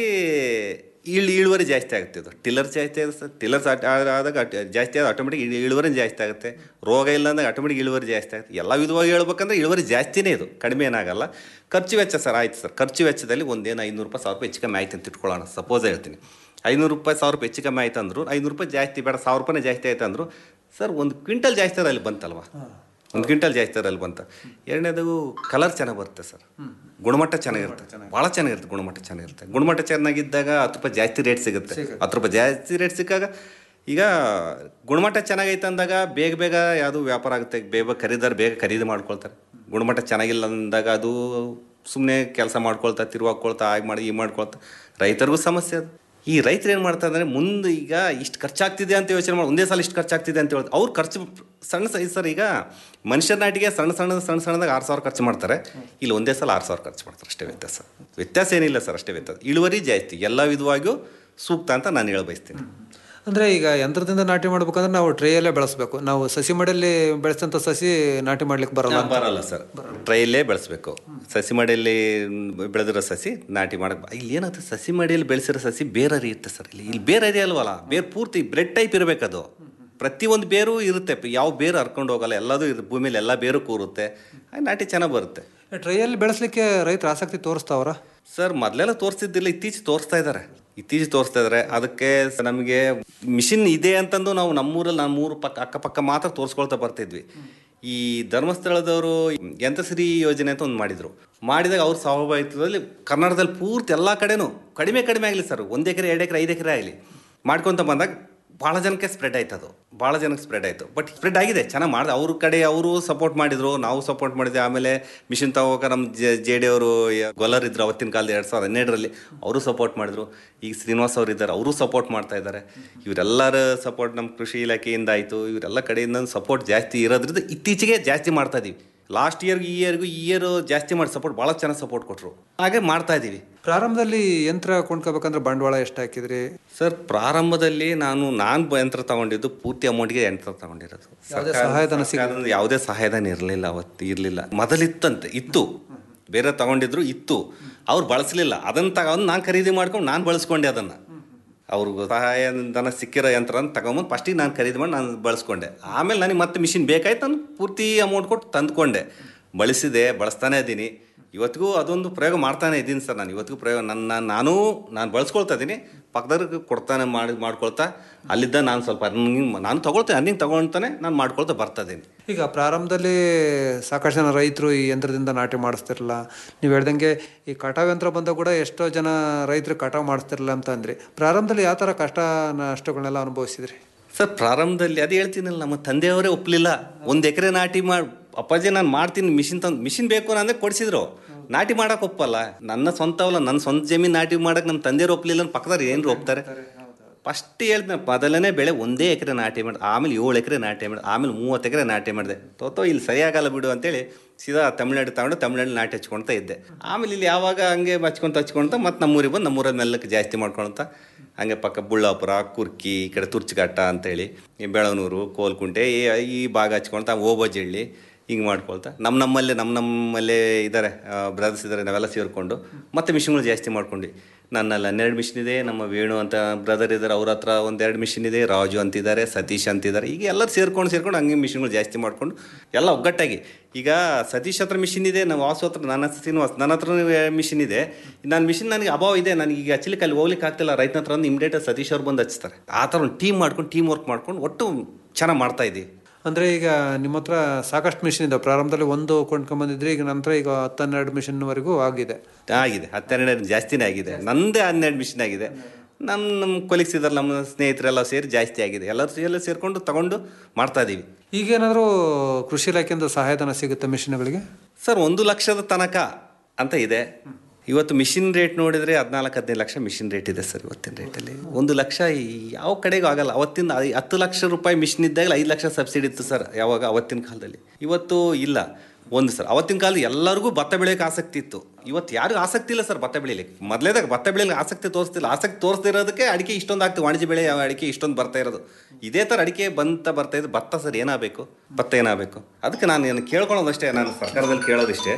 ಇಳ್ ಇಳುವರಿ ಜಾಸ್ತಿ ಆಗುತ್ತೆ ಇದು ಟಿಲ್ಲರ್ ಜಾಸ್ತಿ ಆಗುತ್ತೆ ಟಿಲ್ಲರ್ಸ್ ಆದಾಗ ಅಟ್- ಜಾಸ್ತಿ ಆದ ಆಟೋಮೆಟಿಕ್ ಇಳುವರಿ ಜಾಸ್ತಿ ಆಗುತ್ತೆ ರೋಗ ಇಲ್ಲ ಅಂದಾಗ ಆಟೋಮೆಟಿಕ್ ಇಳುವರಿ ಜಾಸ್ತಿ ಆಗುತ್ತೆ ಎಲ್ಲ ವಿಧವಾಗಿ ಹೇಳ್ಬೇಕಂದ್ರೆ ಇಳುವರಿ ಜಾಸ್ತಿನೇ ಇದು ಕಡಿಮೆ ಏನಾಗಲ್ಲ ಖರ್ಚು ವೆಚ್ಚ ಸರ್ ಆಯ್ತು ಸರ್ ಖರ್ಚು ವೆಚ್ಚದಲ್ಲಿ ಒಂದೇನು ಐನೂರು ರೂಪಾಯಿ ಸಾವಿರ ರೂಪಾಯಿ ಹೆಚ್ಚು ಕಮ್ಮಿ ಆಯ್ತು ಅಂತ ಇಟ್ಕೊಳ್ಳೋಣ ಸಪೋಸ್ ಹೇಳ್ತೀನಿ ಐನೂರು ರೂಪಾಯಿ ಸಾವಿರ ರೂಪಾಯಿ ಹೆಚ್ಚು ಕಮ್ಮಿ ಆಯ್ತು ಅಂದ್ರು ಐನೂರು ರೂಪಾಯಿ ಜಾಸ್ತಿ ಬೇಡ ಸಾವಿರ ರೂಪಾಯಿನೇ ಜಾಸ್ತಿ ಆಯ್ತು ಅಂದ್ರು ಸರ್ ಒಂದು ಕ್ವಿಂಟಲ್ ಜಾಸ್ತಿ ಅಲ್ಲಿ ಬಂತಲ್ವಾ ಒಂದು ಕ್ವಿಂಟಲ್ ಜಾಸ್ತಿ ಅಲ್ಲಿ ಬಂತ ಎರಡನೇದು ಕಲರ್ ಚೆನ್ನಾಗಿ ಬರುತ್ತೆ ಸರ್ ಗುಣಮಟ್ಟ ಚೆನ್ನಾಗಿರುತ್ತೆ ಭಾಳ ಚೆನ್ನಾಗಿರುತ್ತೆ ಗುಣಮಟ್ಟ ಚೆನ್ನಾಗಿರುತ್ತೆ ಗುಣಮಟ್ಟ ಚೆನ್ನಾಗಿದ್ದಾಗ ಹತ್ತು ರೂಪಾಯಿ ಜಾಸ್ತಿ ರೇಟ್ ಸಿಗುತ್ತೆ ಹತ್ತು ರೂಪಾಯಿ ಜಾಸ್ತಿ ರೇಟ್ ಸಿಕ್ಕಾಗ ಈಗ ಗುಣಮಟ್ಟ ಚೆನ್ನಾಗೈತೆ ಅಂದಾಗ ಬೇಗ ಬೇಗ ಯಾವುದು ವ್ಯಾಪಾರ ಆಗುತ್ತೆ ಬೇಗ ಬೇಗ ಖರೀದಾರ ಬೇಗ ಖರೀದಿ ಮಾಡ್ಕೊಳ್ತಾರೆ ಗುಣಮಟ್ಟ ಚೆನ್ನಾಗಿಲ್ಲ ಅಂದಾಗ ಅದು ಸುಮ್ಮನೆ ಕೆಲಸ ಮಾಡ್ಕೊಳ್ತಾ ತಿರುವಾಕೊಳ್ತಾ ಆಗಿ ಮಾಡಿ ಈ ಮಾಡ್ಕೊಳ್ತಾ ರೈತರಿಗೂ ಸಮಸ್ಯೆ ಅದು ಈ ರೈತರು ಏನು ಮಾಡ್ತಾರೆ ಅಂದರೆ ಮುಂದೆ ಈಗ ಇಷ್ಟು ಖರ್ಚಾಗ್ತಿದೆ ಅಂತ ಯೋಚನೆ ಮಾಡಿ ಒಂದೇ ಸಲ ಇಷ್ಟು ಖರ್ಚಾಗ್ತಿದೆ ಅಂತ ಹೇಳಿ ಅವ್ರು ಖರ್ಚು ಸಣ್ಣ ಸೈಜ್ ಸರ್ ಈಗ ಮನುಷ್ಯರ ನಾಟಿಗೆ ಸಣ್ಣ ಸಣ್ಣ ಸಣ್ಣ ಸಣ್ಣದಾಗ ಆರು ಸಾವಿರ ಖರ್ಚು ಮಾಡ್ತಾರೆ ಇಲ್ಲಿ ಒಂದೇ ಸಲ ಆರು ಸಾವಿರ ಖರ್ಚು ಮಾಡ್ತಾರೆ ಅಷ್ಟೇ ವ್ಯತ್ಯಾಸ ವ್ಯತ್ಯಾಸ ಏನಿಲ್ಲ ಸರ್ ಅಷ್ಟೇ ವ್ಯತ್ಯಾಸ ಇಳುವರಿ ಜಾಸ್ತಿ ಎಲ್ಲ ವಿಧವಾಗಿಯೂ ಸೂಕ್ತ ಅಂತ ನಾನು ಹೇಳ ಬಯಸ್ತೀನಿ ಅಂದ್ರೆ ಈಗ ಯಂತ್ರದಿಂದ ನಾಟಿ ಮಾಡ್ಬೇಕಂದ್ರೆ ನಾವು ಟ್ರೇಯಲ್ಲೇ ಬೆಳೆಸ್ಬೇಕು ನಾವು ಸಸಿ ಮಡಿಯಲ್ಲಿ ಬೆಳೆಸಂತ ಸಸಿ ನಾಟಿ ಮಾಡ್ಲಿಕ್ಕೆ ಬರಲ್ಲ ಅಂತ. ಬರಲ್ಲ ಸರ್ ಟ್ರೈಯಲ್ಲೇ ಬೆಳೆಸ್ಬೇಕು ಸಸಿ ಮಡಿಯಲ್ಲಿ ಬೆಳೆದಿರೋ ಸಸಿ ನಾಟಿ ಮಾಡಕ್ ಇಲ್ಲಿ ಏನಾಗುತ್ತೆ ಸಸಿ ಮಡಿಯಲ್ಲಿ ಬೆಳೆಸಿರೋ ಸಸಿ ಬೇರೆ ಇರುತ್ತೆ ಸರ್ ಇಲ್ಲಿ ಇಲ್ಲಿ ಬೇರೆ ಅಲ್ವಲ್ಲ ಬೇರೆ ಪೂರ್ತಿ ಬ್ರೆಡ್ ಟೈಪ್ ಇರಬೇಕದು ಪ್ರತಿಯೊಂದು ಬೇರು ಇರುತ್ತೆ ಯಾವ ಬೇರು ಹರ್ಕೊಂಡು ಹೋಗಲ್ಲ ಎಲ್ಲದೂ ಇರುತ್ತೆ ಭೂಮಿಲಿ ಎಲ್ಲ ಬೇರು ಕೂರುತ್ತೆ ಹಾಗೆ ನಾಟಿ ಚೆನ್ನಾಗಿ ಬರುತ್ತೆ ಟ್ರೇಯಲ್ಲಿ ಬೆಳೆಸ್ಲಿಕ್ಕೆ ರೈತರು ಆಸಕ್ತಿ ತೋರಿಸ್ತಾವ್ರ ಸರ್ ಮೊದಲೆಲ್ಲ ತೋರಿಸ್ತಿದ್ದಿಲ್ಲ ಇತ್ತೀಚೆಗೆ ತೋರಿಸ್ತಾ ಇದ್ದಾರೆ ಇತ್ತೀಚೆಗೆ ತೋರಿಸ್ತಾ ಇದ್ದಾರೆ ಅದಕ್ಕೆ ಸ- ನಮಗೆ ಮಿಷಿನ್ ಇದೆ ಅಂತಂದು ನಾವು ನಮ್ಮೂರಲ್ಲಿ ನಮ್ಮೂರು ಪಕ್ಕ ಅಕ್ಕಪಕ್ಕ ಮಾತ್ರ ತೋರಿಸ್ಕೊಳ್ತಾ ಬರ್ತಿದ್ವಿ ಈ ಧರ್ಮಸ್ಥಳದವರು ಯಂತ್ರಶ್ರೀ ಯೋಜನೆ ಅಂತ ಒಂದು ಮಾಡಿದ್ರು ಮಾಡಿದಾಗ ಅವ್ರ ಸಹಭಾಗಿತ್ವದಲ್ಲಿ ಕರ್ನಾಟಕದಲ್ಲಿ ಪೂರ್ತಿ ಎಲ್ಲ ಕಡೆನೂ ಕಡಿಮೆ ಕಡಿಮೆ ಆಗಲಿ ಸರ್ ಒಂದು ಎಕರೆ ಎರಡು ಎಕರೆ ಐದು ಎಕರೆ ಆಗಲಿ ಮಾಡ್ಕೊತ ಬಂದಾಗ ಭಾಳ ಜನಕ್ಕೆ ಸ್ಪ್ರೆಡ್ ಆಯ್ತು ಅದು ಭಾಳ ಜನಕ್ಕೆ ಸ್ಪ್ರೆಡ್ ಆಯಿತು ಬಟ್ ಸ್ಪ್ರೆಡ್ ಆಗಿದೆ ಚೆನ್ನಾಗಿ ಮಾಡಿದೆ ಅವ್ರ ಕಡೆ ಅವರು ಸಪೋರ್ಟ್ ಮಾಡಿದ್ರು ನಾವು ಸಪೋರ್ಟ್ ಮಾಡಿದ್ವಿ ಆಮೇಲೆ ಮಿಷನ್ ತಗೋಕ ನಮ್ಮ ಜೆ ಡಿ ಅವರು ಗೊಲ್ಲರ್ ಇದ್ರು ಅವತ್ತಿನ ಕಾಲದ ಎರಡು ಸಾವಿರದ ಹನ್ನೆರಡರಲ್ಲಿ ಅವರು ಸಪೋರ್ಟ್ ಮಾಡಿದ್ರು ಈಗ ಶ್ರೀನಿವಾಸ್ ಅವರು ಇದ್ದಾರೆ ಅವರು ಸಪೋರ್ಟ್ ಮಾಡ್ತಾ ಇದ್ದಾರೆ ಇವರೆಲ್ಲರ ಸಪೋರ್ಟ್ ನಮ್ಮ ಕೃಷಿ ಇಲಾಖೆಯಿಂದ ಆಯಿತು ಇವರೆಲ್ಲ ಕಡೆಯಿಂದ ಸಪೋರ್ಟ್ ಜಾಸ್ತಿ ಇರೋದ್ರಿಂದ ಇತ್ತೀಚೆಗೆ ಜಾಸ್ತಿ ಮಾಡ್ತಾ ಇದೀವಿ ಲಾಸ್ಟ್ ಇಯರ್ಗೆ ಈ ಇಯರ್ಗೂ ಈ ಇಯರ್ ಜಾಸ್ತಿ ಮಾಡಿ ಸಪೋರ್ಟ್ ಭಾಳ ಚೆನ್ನಾಗಿ ಸಪೋರ್ಟ್ ಕೊಟ್ಟರು ಹಾಗೆ ಮಾಡ್ತಾ ಇದ್ದೀವಿ ಪ್ರಾರಂಭದಲ್ಲಿ ಯಂತ್ರ ಕೊಂಡ್ಕೋಬೇಕಂದ್ರೆ ಬಂಡವಾಳ ಎಷ್ಟು ಹಾಕಿದ್ರಿ ಸರ್ ಪ್ರಾರಂಭದಲ್ಲಿ ನಾನು ನಾನು ಯಂತ್ರ ತಗೊಂಡಿದ್ದು ಪೂರ್ತಿ ಅಮೌಂಟ್ಗೆ ಯಂತ್ರ ತಗೊಂಡಿರೋದು ಯಾವುದೇ ಸರ್ಕಾರ- ಸಹಾಯಧನ ಸರ್ಕಾರದಿಂದ ಯಾವುದೇ ಸಹಾಯಧನ ಇರಲಿಲ್ಲ ಅವತ್ತು ಇರಲಿಲ್ಲ ಮೊದಲಿತ್ತಂತೆ ಇತ್ತು ಬೇರೆ ತಗೊಂಡಿದ್ರು ಇತ್ತು ಅವ್ರು ಬಳಸಲಿಲ್ಲ ಅದನ್ನ ತಗೊಂಡು ನಾನು ಖರೀದಿ ಮಾಡ್ಕೊಂಡು ನಾನು ಬಳಸ್ಕೊಂಡೆ ಅದನ್ನು ಅವ್ರಿಗೆ ಸಹಾಯಧನ ಸಿಕ್ಕಿರೋ ಯಂತ್ರ ಅಂತ ತಗೊಂಬಂದು ಫಸ್ಟಿಗೆ ನಾನು ಖರೀದಿ ಮಾಡಿ ನಾನು ಬಳಸ್ಕೊಂಡೆ ಆಮೇಲೆ ನನಗೆ ಮತ್ತೆ ಮಿಷಿನ್ ಬೇಕಾಯ್ತು ನಾನು ಪೂರ್ತಿ ಅಮೌಂಟ್ ಕೊಟ್ಟು ತಂದ್ಕೊಂಡೆ ಬಳಸಿದೆ ಬಳಸ್ತಾನೆ ಇದ್ದೀನಿ ಇವತ್ತಿಗೂ ಅದೊಂದು ಪ್ರಯೋಗ ಮಾಡ್ತಾನೆ ಇದ್ದೀನಿ ಸರ್ ನಾನು ಇವತ್ತಿಗೂ ಪ್ರಯೋಗ ನನ್ನ ನಾನು ನಾನು ಬಳಸ್ಕೊಳ್ತಾ ಇದ್ದೀನಿ ಪಕ್ಕದವ್ರಿಗೆ ಕೊಡ್ತಾನೆ ಮಾಡಿ ಮಾಡ್ಕೊಳ್ತಾ ಅಲ್ಲಿದ್ದ ನಾನು ಸ್ವಲ್ಪ earning- ನಾನು ತಗೊಳ್ತೇನೆ ಅರ್ನಿಂಗ್ ತಗೊಳ್ತಾನೆ ನಾನು ಮಾಡ್ಕೊಳ್ತಾ ಬರ್ತಾ ಇದ್ದೀನಿ ಈಗ ಪ್ರಾರಂಭದಲ್ಲಿ ಸಾಕಷ್ಟು ಜನ ರೈತರು ಈ ಯಂತ್ರದಿಂದ ನಾಟಿ ಮಾಡಿಸ್ತಿರಲ್ಲ ನೀವು ಹೇಳ್ದಂಗೆ ಈ ಕಟಾವ್ ಯಂತ್ರ ಬಂದಾಗ ಕೂಡ ಎಷ್ಟೋ ಜನ ರೈತರು ಕಟಾವ್ ಮಾಡಿಸ್ತಿರಲ್ಲ ಅಂತ ಅಂದ್ರಿ ಪ್ರಾರಂಭದಲ್ಲಿ ಯಾವ ಥರ ಕಷ್ಟ ನಷ್ಟಗಳನ್ನೆಲ್ಲ ಅನುಭವಿಸಿದ್ರಿ ಸರ್ ಪ್ರಾರಂಭದಲ್ಲಿ ಅದು ಹೇಳ್ತೀನಲ್ಲ ನಮ್ಮ ತಂದೆಯವರೇ ಒಪ್ಪಲಿಲ್ಲ ಒಂದು ಎಕರೆ ನಾಟಿ ಮಾಡಿ ಅಪ್ಪಾಜಿ ನಾನು ಮಾಡ್ತೀನಿ ಮಿಷಿನ್ ತಂದು ಮಿಷಿನ್ ಬೇಕು ಅಂದರೆ ಕೊಡಿಸಿದ್ರು ನಾಟಿ ಮಾಡಕ್ಕೆ ಒಪ್ಪಲ್ಲ ನನ್ನ ಸ್ವಂತವಲ್ಲ ನನ್ನ ಸ್ವಂತ ಜಮೀನು ನಾಟಿ ಮಾಡಕ್ಕೆ ನಮ್ಮ ತಂದೆಯವ್ರು ಒಪ್ಪಲಿಲ್ಲ ಅಂತ ಪಕ್ಕದವ್ರು ಏನ್ರು ಒಪ್ತಾರೆ ಫಸ್ಟ್ ಹೇಳ್ತೀನಿ ಮೊದಲನೇ ಬೆಳೆ ಒಂದೇ ಎಕರೆ ನಾಟಿ ಮಾಡಿದೆ ಆಮೇಲೆ ಏಳು ಎಕರೆ ನಾಟಿ ಮಾಡಿದೆ ಆಮೇಲೆ ಮೂವತ್ತು ಎಕರೆ ನಾಟಿ ಮಾಡಿದೆ ತೋತೋ ಇಲ್ಲಿ ಸರಿಯಾಗಲ್ಲ ಬಿಡು ಅಂತೇಳಿ ಸೀದಾ ತಮಿಳ್ನಾಡು ತಗೊಂಡು ತಮಿಳ್ನಾಡು ನಾಟಿ ಹಚ್ಕೊಳ್ತಾ ಇದ್ದೆ ಆಮೇಲೆ ಇಲ್ಲಿ ಯಾವಾಗ ಹಂಗೆ ಹಚ್ಕೊಂತ ಹಚ್ಕೊಂತ ಮತ್ತೆ ನಮ್ಮೂರಿಗೆ ಬಂದು ನಮ್ಮೂರ ಮೆಲ್ಲಕ್ಕೆ ಜಾಸ್ತಿ ಮಾಡ್ಕೊಳ್ತಾ ಹಂಗೆ ಪಕ್ಕ ಬುಳ್ಳಾಪುರ ಕುರ್ಕಿ ಈ ಕಡೆ ತುರ್ಚಘಟ್ಟ ಅಂತೇಳಿ ಈ ಬೆಳವನೂರು ಕೋಲ್ಕುಂಟೆ ಈ ಈ ಭಾಗ ಹಚ್ಕೊಳ್ತಾ ಓಬೋಜಳ್ಳಿ ಹಿಂಗೆ ಮಾಡ್ಕೊಳ್ತಾ ನಮ್ಮ ನಮ್ಮಲ್ಲೇ ನಮ್ಮ ನಮ್ಮಲ್ಲೇ ಇದ್ದಾರೆ ಬ್ರದರ್ಸ್ ಇದ್ದಾರೆ ನಾವೆಲ್ಲ ಸೇರಿಕೊಂಡು ಮತ್ತೆ ಮಿಷಿನ್ಗಳು ಜಾಸ್ತಿ ಮಾಡ್ಕೊಂಡ್ವಿ ನನ್ನಲ್ಲಿ ಹನ್ನೆರಡು ಮಿಷಿನ್ ಇದೆ ನಮ್ಮ ವೇಣು ಅಂತ ಬ್ರದರ್ ಇದ್ದಾರೆ ಅವ್ರ ಹತ್ರ ಒಂದೆರಡು ಮಿಷಿನ್ ಇದೆ ರಾಜು ಅಂತಿದ್ದಾರೆ ಸತೀಶ್ ಅಂತಿದ್ದಾರೆ ಈಗ ಎಲ್ಲರೂ ಸೇರ್ಕೊಂಡು ಸೇರ್ಕೊಂಡು ಹಂಗೆ ಮಿಷಿನ್ಗಳು ಜಾಸ್ತಿ ಮಾಡ್ಕೊಂಡು ಎಲ್ಲ ಒಗ್ಗಟ್ಟಾಗಿ ಈಗ ಸತೀಶ್ ಹತ್ರ ಮಿಷಿನ್ ಇದೆ ನಾವು ವಾಸು ಹತ್ರ ನನ್ನ ಹತ್ರ ಶ್ರೀನಿವಾಸ್ ನನ್ನ ಹತ್ರ ಮಿಷಿನ್ ಇದೆ ನನ್ನ ಮಿಷಿನ್ ನನಗೆ ಅಭಾವ ಇದೆ ನನಗೆ ಈಗ ಹಚ್ಚಲಿಕ್ಕೆ ಅಲ್ಲಿ ಹೋಗ್ಲಿಕ್ಕೆ ಆಗ್ತಿಲ್ಲ ರೈತನ ಹತ್ರ ಒಂದು ಇಮಿಡಿಯೇಟ್ ಸತೀಶ್ ಅವ್ರು ಬಂದು ಹಚ್ತಾರೆ ಆ ಥರ ಒಂದು ಟೀಮ್ ಮಾಡ್ಕೊಂಡು ಟೀಮ್ ವರ್ಕ್ ಮಾಡ್ಕೊಂಡು ಒಟ್ಟು ಚೆನ್ನಾಗಿ ಮಾಡ್ತಾ ಇದ್ದೀವಿ ಅಂದ್ರೆ ಈಗ ನಿಮ್ಮ ಹತ್ರ ಸಾಕಷ್ಟು ಮಿಷಿನ್ ಇದೆ ಪ್ರಾರಂಭದಲ್ಲಿ ಒಂದು ಕೊಂಡ್ಕೊಂಬಂದಿದ್ರಿ ಈಗ ನಂತರ ಈಗ ಹತ್ತು ಹನ್ನೆರಡು ಮಿಷಿನ್ವರೆಗೂ ಆಗಿದೆ ಆಗಿದೆ ಹತ್ತೆರಡು ಜಾಸ್ತಿನೇ ಆಗಿದೆ ನಂದೇ ಹನ್ನೆರಡು ಮಿಷಿನ್ ಆಗಿದೆ ನಮ್ಮ ನಮ್ಮ ಕೊಲೀಗ್ಸ್ ಇದ್ದಾರೆ ನಮ್ಮ ಸ್ನೇಹಿತರೆಲ್ಲ ಸೇರಿ ಜಾಸ್ತಿ ಆಗಿದೆ ಎಲ್ಲರೂ ಎಲ್ಲ ಸೇರಿಕೊಂಡು ತಗೊಂಡು ಮಾಡ್ತಾ ಇದ್ದೀವಿ ಈಗೇನಾದರೂ ಕೃಷಿ ಇಲಾಖೆಯಿಂದ ಸಹಾಯಧನ ಸಿಗುತ್ತೆ ಮಿಷನ್ಗಳಿಗೆ ಸರ್ ಒಂದು ಲಕ್ಷದ ತನಕ ಅಂತ ಇದೆ ಇವತ್ತು ಮಿಷಿನ್ ರೇಟ್ ನೋಡಿದರೆ ಹದಿನಾಲ್ಕು ಹದಿನೈದು ಲಕ್ಷ ಮಿಷಿನ್ ರೇಟ್ ಇದೆ ಸರ್ ಇವತ್ತಿನ ರೇಟಲ್ಲಿ ಒಂದು ಲಕ್ಷ ಈ- ಯಾವ ಕಡೆಗೂ ಆಗಲ್ಲ ಅವತ್ತಿನ ಐ- ಹತ್ತು ಲಕ್ಷ ರೂಪಾಯಿ ಮಿಷಿನ್ ಇದ್ದಾಗ ಐದು ಲಕ್ಷ ಸಬ್ಸಿಡಿ ಇತ್ತು ಸರ್ ಯಾವಾಗ ಅವತ್ತಿನ ಕಾಲದಲ್ಲಿ ಇವತ್ತು ಇಲ್ಲ ಒಂದು ಸರ್ ಅವತ್ತಿನ ಕಾಲದಲ್ಲಿ ಎಲ್ಲರಿಗೂ ಭತ್ತ ಬೆಳೆಯೋಕೆ ಆಸಕ್ತಿ ಇತ್ತು ಇವತ್ತು ಯಾರಿಗೂ ಆಸಕ್ತಿ ಇಲ್ಲ ಸರ್ ಭತ್ತ ಬೆಳಿಲಿಕ್ಕೆ ಮೊದಲೇದಾಗ ಭತ್ತ ಬೆಳೆಯಲಿಕ್ಕೆ ಆಸಕ್ತಿ ತೋರಿಸ್ತಿಲ್ಲ ಆಸಕ್ತಿ ತೋರಿಸ್ತಿರೋದಕ್ಕೆ ಅಡಿಕೆ ಇಷ್ಟೊಂದು ಆಗ್ತದೆ ವಾಣಿಜ್ಯ ಬೆಳೆ ಯಾವ ಅಡಿಕೆ ಇಷ್ಟೊಂದು ಬರ್ತಾ ಇರೋದು ಇದೇ ಥರ ಅಡಿಕೆ ಬಂತ ಬರ್ತಾ ಇದ್ದು ಭತ್ತ ಸರ್ ಏನಾಗಬೇಕು ಭತ್ತ ಏನಾಗಬೇಕು ಅದಕ್ಕೆ ನಾನು ಏನು ಕೇಳ್ಕೊಳ್ಳೋದಷ್ಟೇ ನಾನು ಸರ್ಕಾರದಲ್ಲಿ ಕೇಳೋದಿಷ್ಟೇ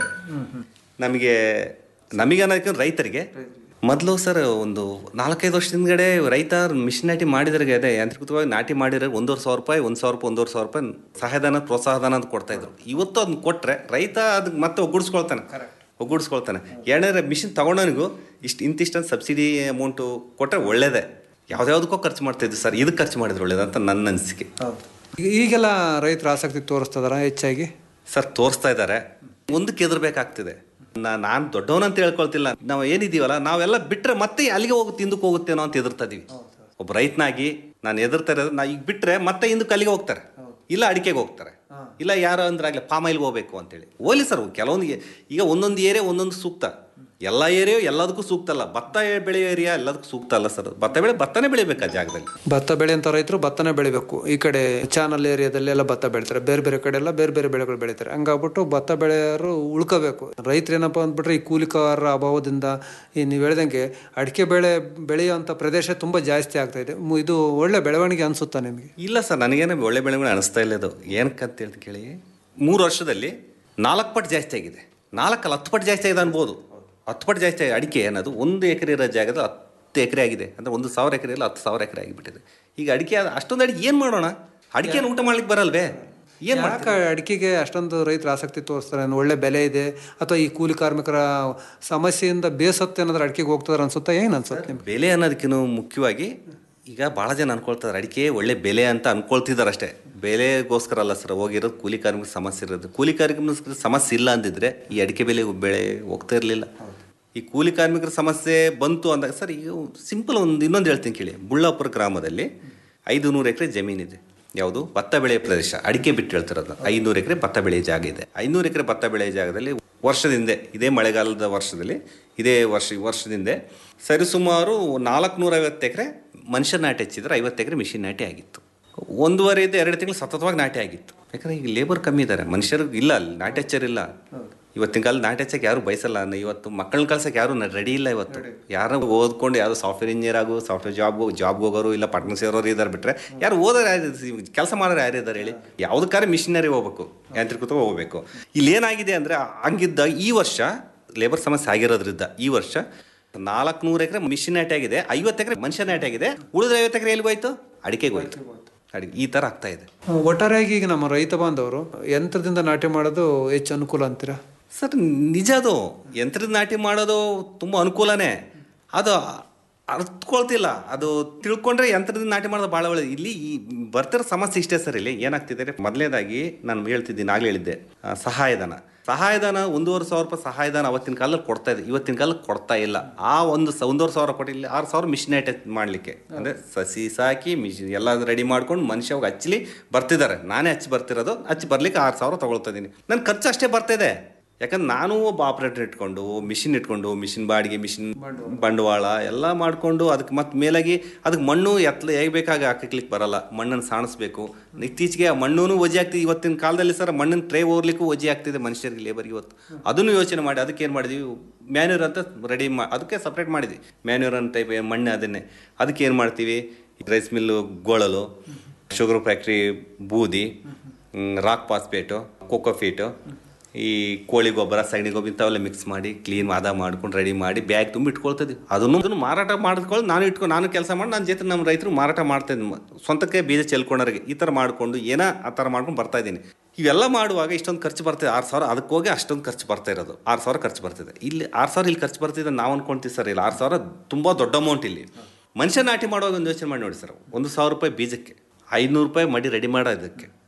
ನಮಗೆ ನಮಗೆ ಅನ್ನೋದಕ್ಕೆ ರೈತರಿಗೆ ಮೊದಲು ಸರ್ ಒಂದು ನಾಲ್ಕೈದು ವರ್ಷದ ಹಿಂದ್ಗಡೆ ರೈತ ಮಿಷಿನ್ ನಾಟಿ ಮಾಡಿದ್ರಿಗೆ ಅದೇ ಯಾಂತ್ರಿಕವಾಗಿ ನಾಟಿ ಮಾಡಿದ್ರೆ ಒಂದೂವರೆ ಸಾವಿರ ರೂಪಾಯಿ ಒಂದು ಸಾವಿರ ರೂಪಾಯಿ ಒಂದೂವರೆ ಸಾವಿರ ರೂಪಾಯಿ ಸಹಾಯಧನ ಪ್ರೋತ್ಸಾಹಧನ ಅಂತ ಕೊಡ್ತಾ ಇದ್ರು ಇವತ್ತು ಅದನ್ನ ಕೊಟ್ಟರೆ ರೈತ ಅದಕ್ಕೆ ಮತ್ತೆ ಒಗ್ಗೂಡಿಸ್ಕೊಳ್ತಾನೆ ಒಗ್ಗೂಡಿಸ್ಕೊಳ್ತಾನೆ ಎರಡನೇ ಮಿಷಿನ್ ತಗೊಂಡವನಿಗೂ ಇಷ್ಟು ಇಂತಿಷ್ಟೊಂದು ಸಬ್ಸಿಡಿ ಅಮೌಂಟು ಕೊಟ್ಟರೆ ಒಳ್ಳೇದೇ ಯಾವ್ದ್ಯಾವ್ದಕ್ಕೋ ಖರ್ಚು ಮಾಡ್ತಿದ್ವಿ ಸರ್ ಇದಕ್ಕೆ ಖರ್ಚು ಮಾಡಿದ್ರೆ ಒಳ್ಳೇದಂತ ನನ್ನ ಅನಿಸಿಕೆ ಈಗ- ಈಗೆಲ್ಲ ರೈತರು ಆಸಕ್ತಿ ತೋರಿಸ್ತದಾರ ಹೆಚ್ಚಾಗಿ ಸರ್ ತೋರಿಸ್ತಾ ಇದ್ದಾರೆ ಮುಂದಕ್ಕೆ ಎದುರ್ಬೇಕಾಗ್ತಿದೆ ನಾ- ನಾನು ದೊಡ್ಡವನಂತ ಹೇಳ್ಕೊಳ್ತಿಲ್ಲ ನಾವು ಏನಿದೀವಲ್ಲ ನಾವೆಲ್ಲ ಬಿಟ್ರೆ ಮತ್ತೆ ಅಲ್ಲಿಗೆ ಹೋಗುತ್ತೆ ಹಿಂದಕ್ಕೆ ಹೋಗುತ್ತೇನೋ ಅಂತ ಎದುರ್ತಾ ಇದೀವಿ ಒಬ್ಬ ರೈತನಾಗಿ ನಾನು ಎದುರ್ತಾ ಇರೋದು ನಾ ಈಗ ಬಿಟ್ರೆ ಮತ್ತೆ ಹಿಂದಕ್ಕೆ ಅಲ್ಲಿಗೆ ಹೋಗ್ತಾರೆ ಇಲ್ಲ ಅಡಿಕೆಗೆ ಹೋಗ್ತಾರೆ ಇಲ್ಲ ಯಾರೋ ಅಂದ್ರಾಗ್ಲಿ ಪಾಮ್ ಆಯಿಲ್ಗೆ ಹೋಗ್ಬೇಕು ಅಂತೇಳಿ ಹೋಗ್ಲಿ ಸರ್ ಕೆಲವೊಂದು ಏ- ಈಗ ಒಂದೊಂದು ಏರಿಯಾ ಒಂದೊಂದು ಸೂಕ್ತ ಎಲ್ಲ ಏರಿಯಾ ಎಲ್ಲದಕ್ಕೂ ಸೂಕ್ತ ಅಲ್ಲ ಭತ್ತ ಬೆಳೆಯೋ ಏರಿಯಾ ಎಲ್ಲದಕ್ಕೂ ಸೂಕ್ತ ಅಲ್ಲ ಸರ್ ಭತ್ತ ಬೆಳೆ ಭತ್ತನೇ ಬೆಳಿಬೇಕು ಆ ಜಾಗದಲ್ಲಿ ಭತ್ತ ಬೆಳೆಯಂತ ರೈತರು ಭತ್ತನೇ ಬೆಳಿಬೇಕು ಈ ಕಡೆ ಚಾನಲ್ ಏರಿಯಾದಲ್ಲಿ ಎಲ್ಲ ಭತ್ತ ಬೆಳಿತಾರೆ ಬೇರೆ ಬೇರೆ ಕಡೆ ಎಲ್ಲ ಬೇರೆ ಬೇರೆ ಬೆಳೆಗಳು ಬೆಳಿತಾರೆ ಹಂಗಾಗ್ಬಿಟ್ಟು ಭತ್ತ ಬೆಳೆಯೋರು ಉಳ್ಕೋಬೇಕು ರೈತರು ಏನಪ್ಪ ಅಂದ್ಬಿಟ್ರೆ ಈ ಕೂಲಿಕಾರರ ಅಭಾವದಿಂದ ಈ ನೀವು ಹೇಳ್ದಂಗೆ ಅಡಿಕೆ ಬೆಳೆ ಬೆಳೆಯುವಂಥ ಪ್ರದೇಶ ತುಂಬ ಜಾಸ್ತಿ ಆಗ್ತಾ ಇದೆ ಮು- ಇದು ಒಳ್ಳೆ ಬೆಳವಣಿಗೆ ಅನಿಸುತ್ತಾ ನಿಮಗೆ ಇಲ್ಲ ಸರ್ ನನಗೇನು ಒಳ್ಳೆ ಬೆಳವಣಿಗೆ ಅನಿಸ್ತಾ ಇಲ್ಲ ಇದು ಏನಕ್ಕೆ ಅಂತ ಹೇಳ್ತೀನಿ ಕೇಳಿ ಮೂರು ವರ್ಷದಲ್ಲಿ ನಾಲ್ಕು ಪಟ್ಟು ಜಾಸ್ತಿ ಆಗಿದೆ ನಾಲ್ಕಲ್ಲ ಹತ್ತು ಪಟ್ಟು ಜಾಸ್ತಿ ಆಗಿದೆ ಅನ್ಬೋದು ಹತ್ತು ಪಟ್ಟು ಜಾಸ್ತಿ ಆಗಿದೆ ಅಡಿಕೆ ಏನದು ಒಂದು ಎಕರೆ ಇರೋ ಜಾಗದ ಹತ್ತು ಎಕರೆ ಆಗಿದೆ ಅಂದರೆ ಒಂದು ಸಾವಿರ ಎಕರೆ ಇಲ್ಲ ಹತ್ತು ಸಾವಿರ ಎಕರೆ ಆಗಿಬಿಟ್ಟಿದೆ ಈಗ ಅಡಿಕೆ ಅದು ಅಷ್ಟೊಂದು ಅಡಿಕೆ ಏನು ಮಾಡೋಣ ಅಡಿಕೆನ ಊಟ ಮಾಡ್ಲಿಕ್ಕೆ ಬರಲ್ವೇ ಏನು ಯಾಕೆ ಅಡಿಕೆಗೆ ಅಷ್ಟೊಂದು ರೈತರು ಆಸಕ್ತಿ ತೋರಿಸ್ತಾರೆ ಏನು ಒಳ್ಳೆ ಬೆಲೆ ಇದೆ ಅಥವಾ ಈ ಕೂಲಿ ಕಾರ್ಮಿಕರ ಸಮಸ್ಯೆಯಿಂದ ಬೇಸತ್ತೆ ಏನಾದ್ರು ಅಡಿಕೆಗೆ ಹೋಗ್ತಾರೆ ಅನ್ಸುತ್ತಾ ಏನು ಅನ್ಸುತ್ತೆ ನಿಮ್ಗೆ ಬೆಲೆ ಅನ್ನೋದಕ್ಕಿಂತ ಮುಖ್ಯವಾಗಿ ಈಗ ಭಾಳ ಜನ ಅನ್ಕೊಳ್ತಾರೆ ಅಡಿಕೆ ಒಳ್ಳೆ ಬೆಲೆ ಅಂತ ಅನ್ಕೊಳ್ತಿದ್ದಾರೆ ಅಷ್ಟೇ ಬೆಲೆಗೋಸ್ಕರ ಅಲ್ಲ ಸರ್ ಹೋಗಿರೋದು ಕೂಲಿ ಕಾರ್ಮಿಕ ಸಮಸ್ಯೆ ಇರೋದು ಕೂಲಿ ಕಾರ್ಮಿಕರ ಸಮಸ್ಯೆ ಇಲ್ಲ ಅಂದಿದ್ರೆ ಈ ಅಡಿಕೆ ಬೆಲೆ ಬೆಳೆ ಹೋಗ್ತಾ ಇರಲಿಲ್ಲ ಈ ಕೂಲಿ ಕಾರ್ಮಿಕರ ಸಮಸ್ಯೆ ಬಂತು ಅಂದಾಗ ಸರ್ ಈಗ ಸಿಂಪಲ್ ಒಂದು ಇನ್ನೊಂದು ಹೇಳ್ತೀನಿ ಕೇಳಿ ಬುಳ್ಳಾಪುರ ಗ್ರಾಮದಲ್ಲಿ ಐದು ನೂರು ಎಕರೆ ಜಮೀನಿದೆ ಯಾವುದು ಭತ್ತ ಬೆಳೆಯ ಪ್ರದೇಶ ಅಡಿಕೆ ಬಿಟ್ಟು ಹೇಳ್ತಿರೋದು ಐನೂರು ಎಕರೆ ಭತ್ತ ಬೆಳೆಯ ಜಾಗ ಇದೆ ಐನೂರು ಎಕರೆ ಭತ್ತ ಬೆಳೆಯ ಜಾಗದಲ್ಲಿ ವರ್ಷದಿಂದ ಇದೇ ಮಳೆಗಾಲದ ವರ್ಷದಲ್ಲಿ ಇದೇ ವರ್ಷ ವರ್ಷದಿಂದ ಸರಿಸುಮಾರು ನಾಲ್ಕುನೂರ ಐವತ್ತು ಎಕರೆ ಮನುಷ್ಯ ನಾಟಿ ಹಚ್ಚಿದ್ರೆ ಐವತ್ತು ಎಕರೆ ಮಿಷಿನ್ ನಾಟಿ ಆಗಿತ್ತು ಒಂದೂವರೆಯಿಂದ ಎರಡು ತಿಂಗಳು ಸತತವಾಗಿ ನಾಟಿ ಆಗಿತ್ತು ಯಾಕಂದ್ರೆ ಈಗ ಲೇಬರ್ ಕಮ್ಮಿ ಇದ್ದಾರೆ ಮನುಷ್ಯರು ಇಲ್ಲ ಅಲ್ಲಿ ನಾಟಿ ಹಚ್ಚರಿಲ್ಲ ಇವತ್ತಿನ ಕಾಲ ನಾಟಿ ಹಚ್ಚಕ್ಕೆ ಯಾರು ಬಯಸಲ್ಲ ನ- ಇವತ್ತು ಮಕ್ಕಳನ್ನ ಕಳ್ಸಕ್ಕೆ ಯಾರು ರೆಡಿ ಇಲ್ಲ ಇವತ್ತು ಯಾರು ಓದ್ಕೊಂಡು ಯಾರು ಸಾಫ್ಟ್ವೇರ್ ಇಂಜಿನಿಯರ್ ಆಗು ಸಾಫ್ಟ್ವೇರ್ ಜಾಬ್ ಜಾಬ್ಗೆ ಹೋಗೋರು ಇಲ್ಲ ಪಟ್ಟಣ ಸೇರೋರು ಇದ್ದಾರೆ ಬಿಟ್ರೆ ಯಾರು ಓದೋರು ಯಾರು ಕೆಲಸ ಮಾಡೋರು ಯಾರು ಇದ್ದಾರೆ ಹೇಳಿ ಯಾವುದಕ್ಕಾರೆ ಮಿಷಿನರಿ ಹೋಗ್ಬೇಕು ಯಾಂತ್ರಿಕೃತ ಹೋಗ್ಬೇಕು ಇಲ್ಲಿ ಏನಾಗಿದೆ ಅಂದರೆ ಹಂಗಿದ್ದ ಈ ವರ್ಷ ಲೇಬರ್ ಸಮಸ್ಯೆ ಆಗಿರೋದ್ರಿಂದ ಈ ವರ್ಷ ನಾಲ್ಕುನೂರು ಎಕರೆ ಮಿಷಿನ್ ನಾಟಿ ಆಗಿದೆ ಐವತ್ತು ಎಕರೆ ಮನುಷ್ಯ ನಾಟಿ ಆಗಿದೆ ಉಳಿದ ಐವತ್ತು ಎಕರೆ ಎಲ್ಲಿಗೆ ಹೋಯ್ತು ಅಡಿಕೆಗೆ ಹೋಯ್ತು ಅಡಿಗೆ ಈ ಥರ ಆಗ್ತಾ ಇದೆ ಒಟ್ಟಾರೆಯಾಗಿ ಈಗ ನಮ್ಮ ರೈತ ಬಾಂಧವರು ಯಂತ್ರದಿಂದ ನಾಟಿ ಮಾಡೋದು ಹೆಚ್ಚು ಅನುಕೂಲ ಅಂತೀರಾ ಸರ್ ನಿಜ ಅದು ಯಂತ್ರದ ನಾಟಿ ಮಾಡೋದು ತುಂಬ ಅನುಕೂಲನೇ ಅದು ಅರ್ಥಕೊಳ್ತಿಲ್ಲ ಅದು ತಿಳ್ಕೊಂಡ್ರೆ ಯಂತ್ರದಿಂದ ನಾಟಿ ಮಾಡೋದು ಭಾಳ ಒಳ್ಳೆಯದು ಇಲ್ಲಿ ಈ ಬರ್ತಿರೋ ಸಮಸ್ಯೆ ಇಷ್ಟೇ ಸರ್ ಇಲ್ಲಿ ಏನಾಗ್ತಿದೆ ಮೊದಲನೇದಾಗಿ ನಾನು ಹೇಳ್ತಿದ್ದೀನಿ ಆಗಲೇ ಹೇಳಿದ್ದೆ ಆ, ಸಹಾಯಧನ ಸಹಾಯಧನ ಒಂದೂವರೆ ಸಾವಿರ ರೂಪಾಯಿ ಸಹಾಯಧನ ಅವತ್ತಿನ ಕಾಲದಲ್ಲಿ ಕೊಡ್ತಾ ಇದೆ ಇವತ್ತಿನ ಕಾಲಕ್ಕೆ ಕೊಡ್ತಾ ಇಲ್ಲ ಆ ಒಂದು ಸ ಒಂದೂವರೆ ಸಾವಿರ ಕೊಟ್ಟು ಇಲ್ಲಿ ಆರು ಸಾವಿರ ಮಿಷಿನ್ ಐಟೆ ಮಾಡಲಿಕ್ಕೆ ಅಂದರೆ ಸಸಿ ಸಾಕಿ ಮಿಷಿನ್ ಎಲ್ಲ ರೆಡಿ ಮಾಡ್ಕೊಂಡು ಮನುಷ್ಯ ಹೋಗಿ ಹಚ್ಚಲಿ ಬರ್ತಿದ್ದಾರೆ ನಾನೇ ಹಚ್ಚಿ ಬರ್ತಿರೋದು ಹಚ್ಚಿ ಬರ್ಲಿಕ್ಕೆ ಆರು ಸಾವಿರ ತಗೊಳ್ತಾ ಇದ್ದೀನಿ ನನ್ನ ಖರ್ಚು ಅಷ್ಟೇ ಬರ್ತಿದೆ ಯಾಕಂದ್ರೆ ನಾನು ಒಬ್ಬ ಆಪ್ರೇಟರ್ ಇಟ್ಕೊಂಡು ಮಿಷಿನ್ ಇಟ್ಕೊಂಡು ಮಿಷಿನ್ ಬಾಡಿಗೆ ಮಿಷಿನ್ ಬಂಡವಾಳ ಎಲ್ಲ ಮಾಡಿಕೊಂಡು ಅದಕ್ಕೆ ಮತ್ತೆ ಮೇಲಾಗಿ ಅದಕ್ಕೆ ಮಣ್ಣು ಎತ್ತಲ ಹೇಗೆ ಬೇಕಾಗಿ ಹಾಕಲಿಕ್ಕೆ ಬರಲ್ಲ ಮಣ್ಣನ್ನು ಸಾಣಿಸ್ಬೇಕು ಇತ್ತೀಚೆಗೆ ಆ ಮಣ್ಣು ವಜೆ ಆಗ್ತಿದೆ ಇವತ್ತಿನ ಕಾಲದಲ್ಲಿ ಸರ್ ಮಣ್ಣನ್ನು ಟ್ರೇ ಓರ್ಲಿಕ್ಕೂ ವಜೆ ಆಗ್ತಿದೆ ಮನುಷ್ಯರಿಗೆ ಲೇಬರ್ಗೆ ಇವತ್ತು ಅದನ್ನು ಯೋಚನೆ ಮಾಡಿ ಅದಕ್ಕೆ ಏನು ಮಾಡಿದ್ವಿ ಮ್ಯಾನ್ಯೂರ್ ಅಂತ ರೆಡಿ ಮಾ ಅದಕ್ಕೆ ಸಪ್ರೇಟ್ ಮಾಡಿದ್ವಿ ಮ್ಯಾನ್ಯೂರ್ ಅಂತ ಟೈಪ್ ಮಣ್ಣು ಅದನ್ನೇ ಅದಕ್ಕೆ ಏನು ಮಾಡ್ತೀವಿ ರೈಸ್ ಮಿಲ್ಲು ಗೋಳಲು ಶುಗರ್ ಫ್ಯಾಕ್ಟ್ರಿ ಬೂದಿ ಮ್, ರಾಕ್ ಪಾಸ್ಪೇಟು ಕೋಕೋಫೀಟು ಈ ಕೋಳಿ ಗೊಬ್ಬರ ಸಗಣಿ ಗೊಬ್ಬರ ಇಂಥವೆಲ್ಲ ಮಿಕ್ಸ್ ಮಾಡಿ ಕ್ಲೀನ್ ಅದ ಮಾಡ್ಕೊಂಡು ರೆಡಿ ಮಾಡಿ ಬ್ಯಾಗ್ ತುಂಬ ಇಟ್ಕೊಳ್ತಿದ್ವಿ ಅದನ್ನು ಅದನ್ನು ಮಾರಾಟ ಮಾಡಿದ್ಕೊಂಡು ನಾನು ಇಟ್ಕೊಂಡು ನಾನು ಕೆಲಸ ಮಾಡಿ ನನ್ನ ಜೊತೆ ನಮ್ಮ ರೈತರು ಮಾರಾಟ ಮಾಡ್ತಾಯಿದ್ದೆ ಸ್ವಂತಕ್ಕೆ ಬೀಜ ಚೆಲ್ಕೊಂಡವ್ರಿಗೆ ಈ ಥರ ಮಾಡಿಕೊಂಡು ಏನೋ ಆ ಥರ ಮಾಡ್ಕೊಂಡು ಬರ್ತಾ ಇದ್ದೀನಿ ಇವೆಲ್ಲ ಮಾಡುವಾಗ ಇಷ್ಟೊಂದು ಖರ್ಚು ಬರ್ತಿದೆ ಆರು ಸಾವಿರ ಅದಕ್ಕೆ ಹೋಗಿ ಅಷ್ಟೊಂದು ಖರ್ಚು ಬರ್ತಾ ಇರೋದು ಆರು ಸಾವಿರ ಖರ್ಚು ಬರ್ತಿದೆ ಇಲ್ಲಿ ಆರು ಸಾವಿರ ಇಲ್ಲಿ ಖರ್ಚು ಬರ್ತಿದೆ ನಾವು ಅನ್ಕೊಂತೀವಿ ಸರ್ ಇಲ್ಲಿ ಆರು ಸಾವಿರ ತುಂಬ ದೊಡ್ಡ ಅಮೌಂಟ್ ಇಲ್ಲಿ ಮನುಷ್ಯ ನಾಟಿ ಮಾಡುವಾಗ ಒಂದು ಯೋಚನೆ ಮಾಡಿ ನೋಡಿ ಸರ್ ಒಂದು ಸಾವಿರ ರೂಪಾಯಿ ಬೀಜಕ್ಕೆ ಐನೂರು ರೂಪಾಯಿ ಮಡಿ ರೆಡಿ ಮಾಡೋದಕ್ಕೆ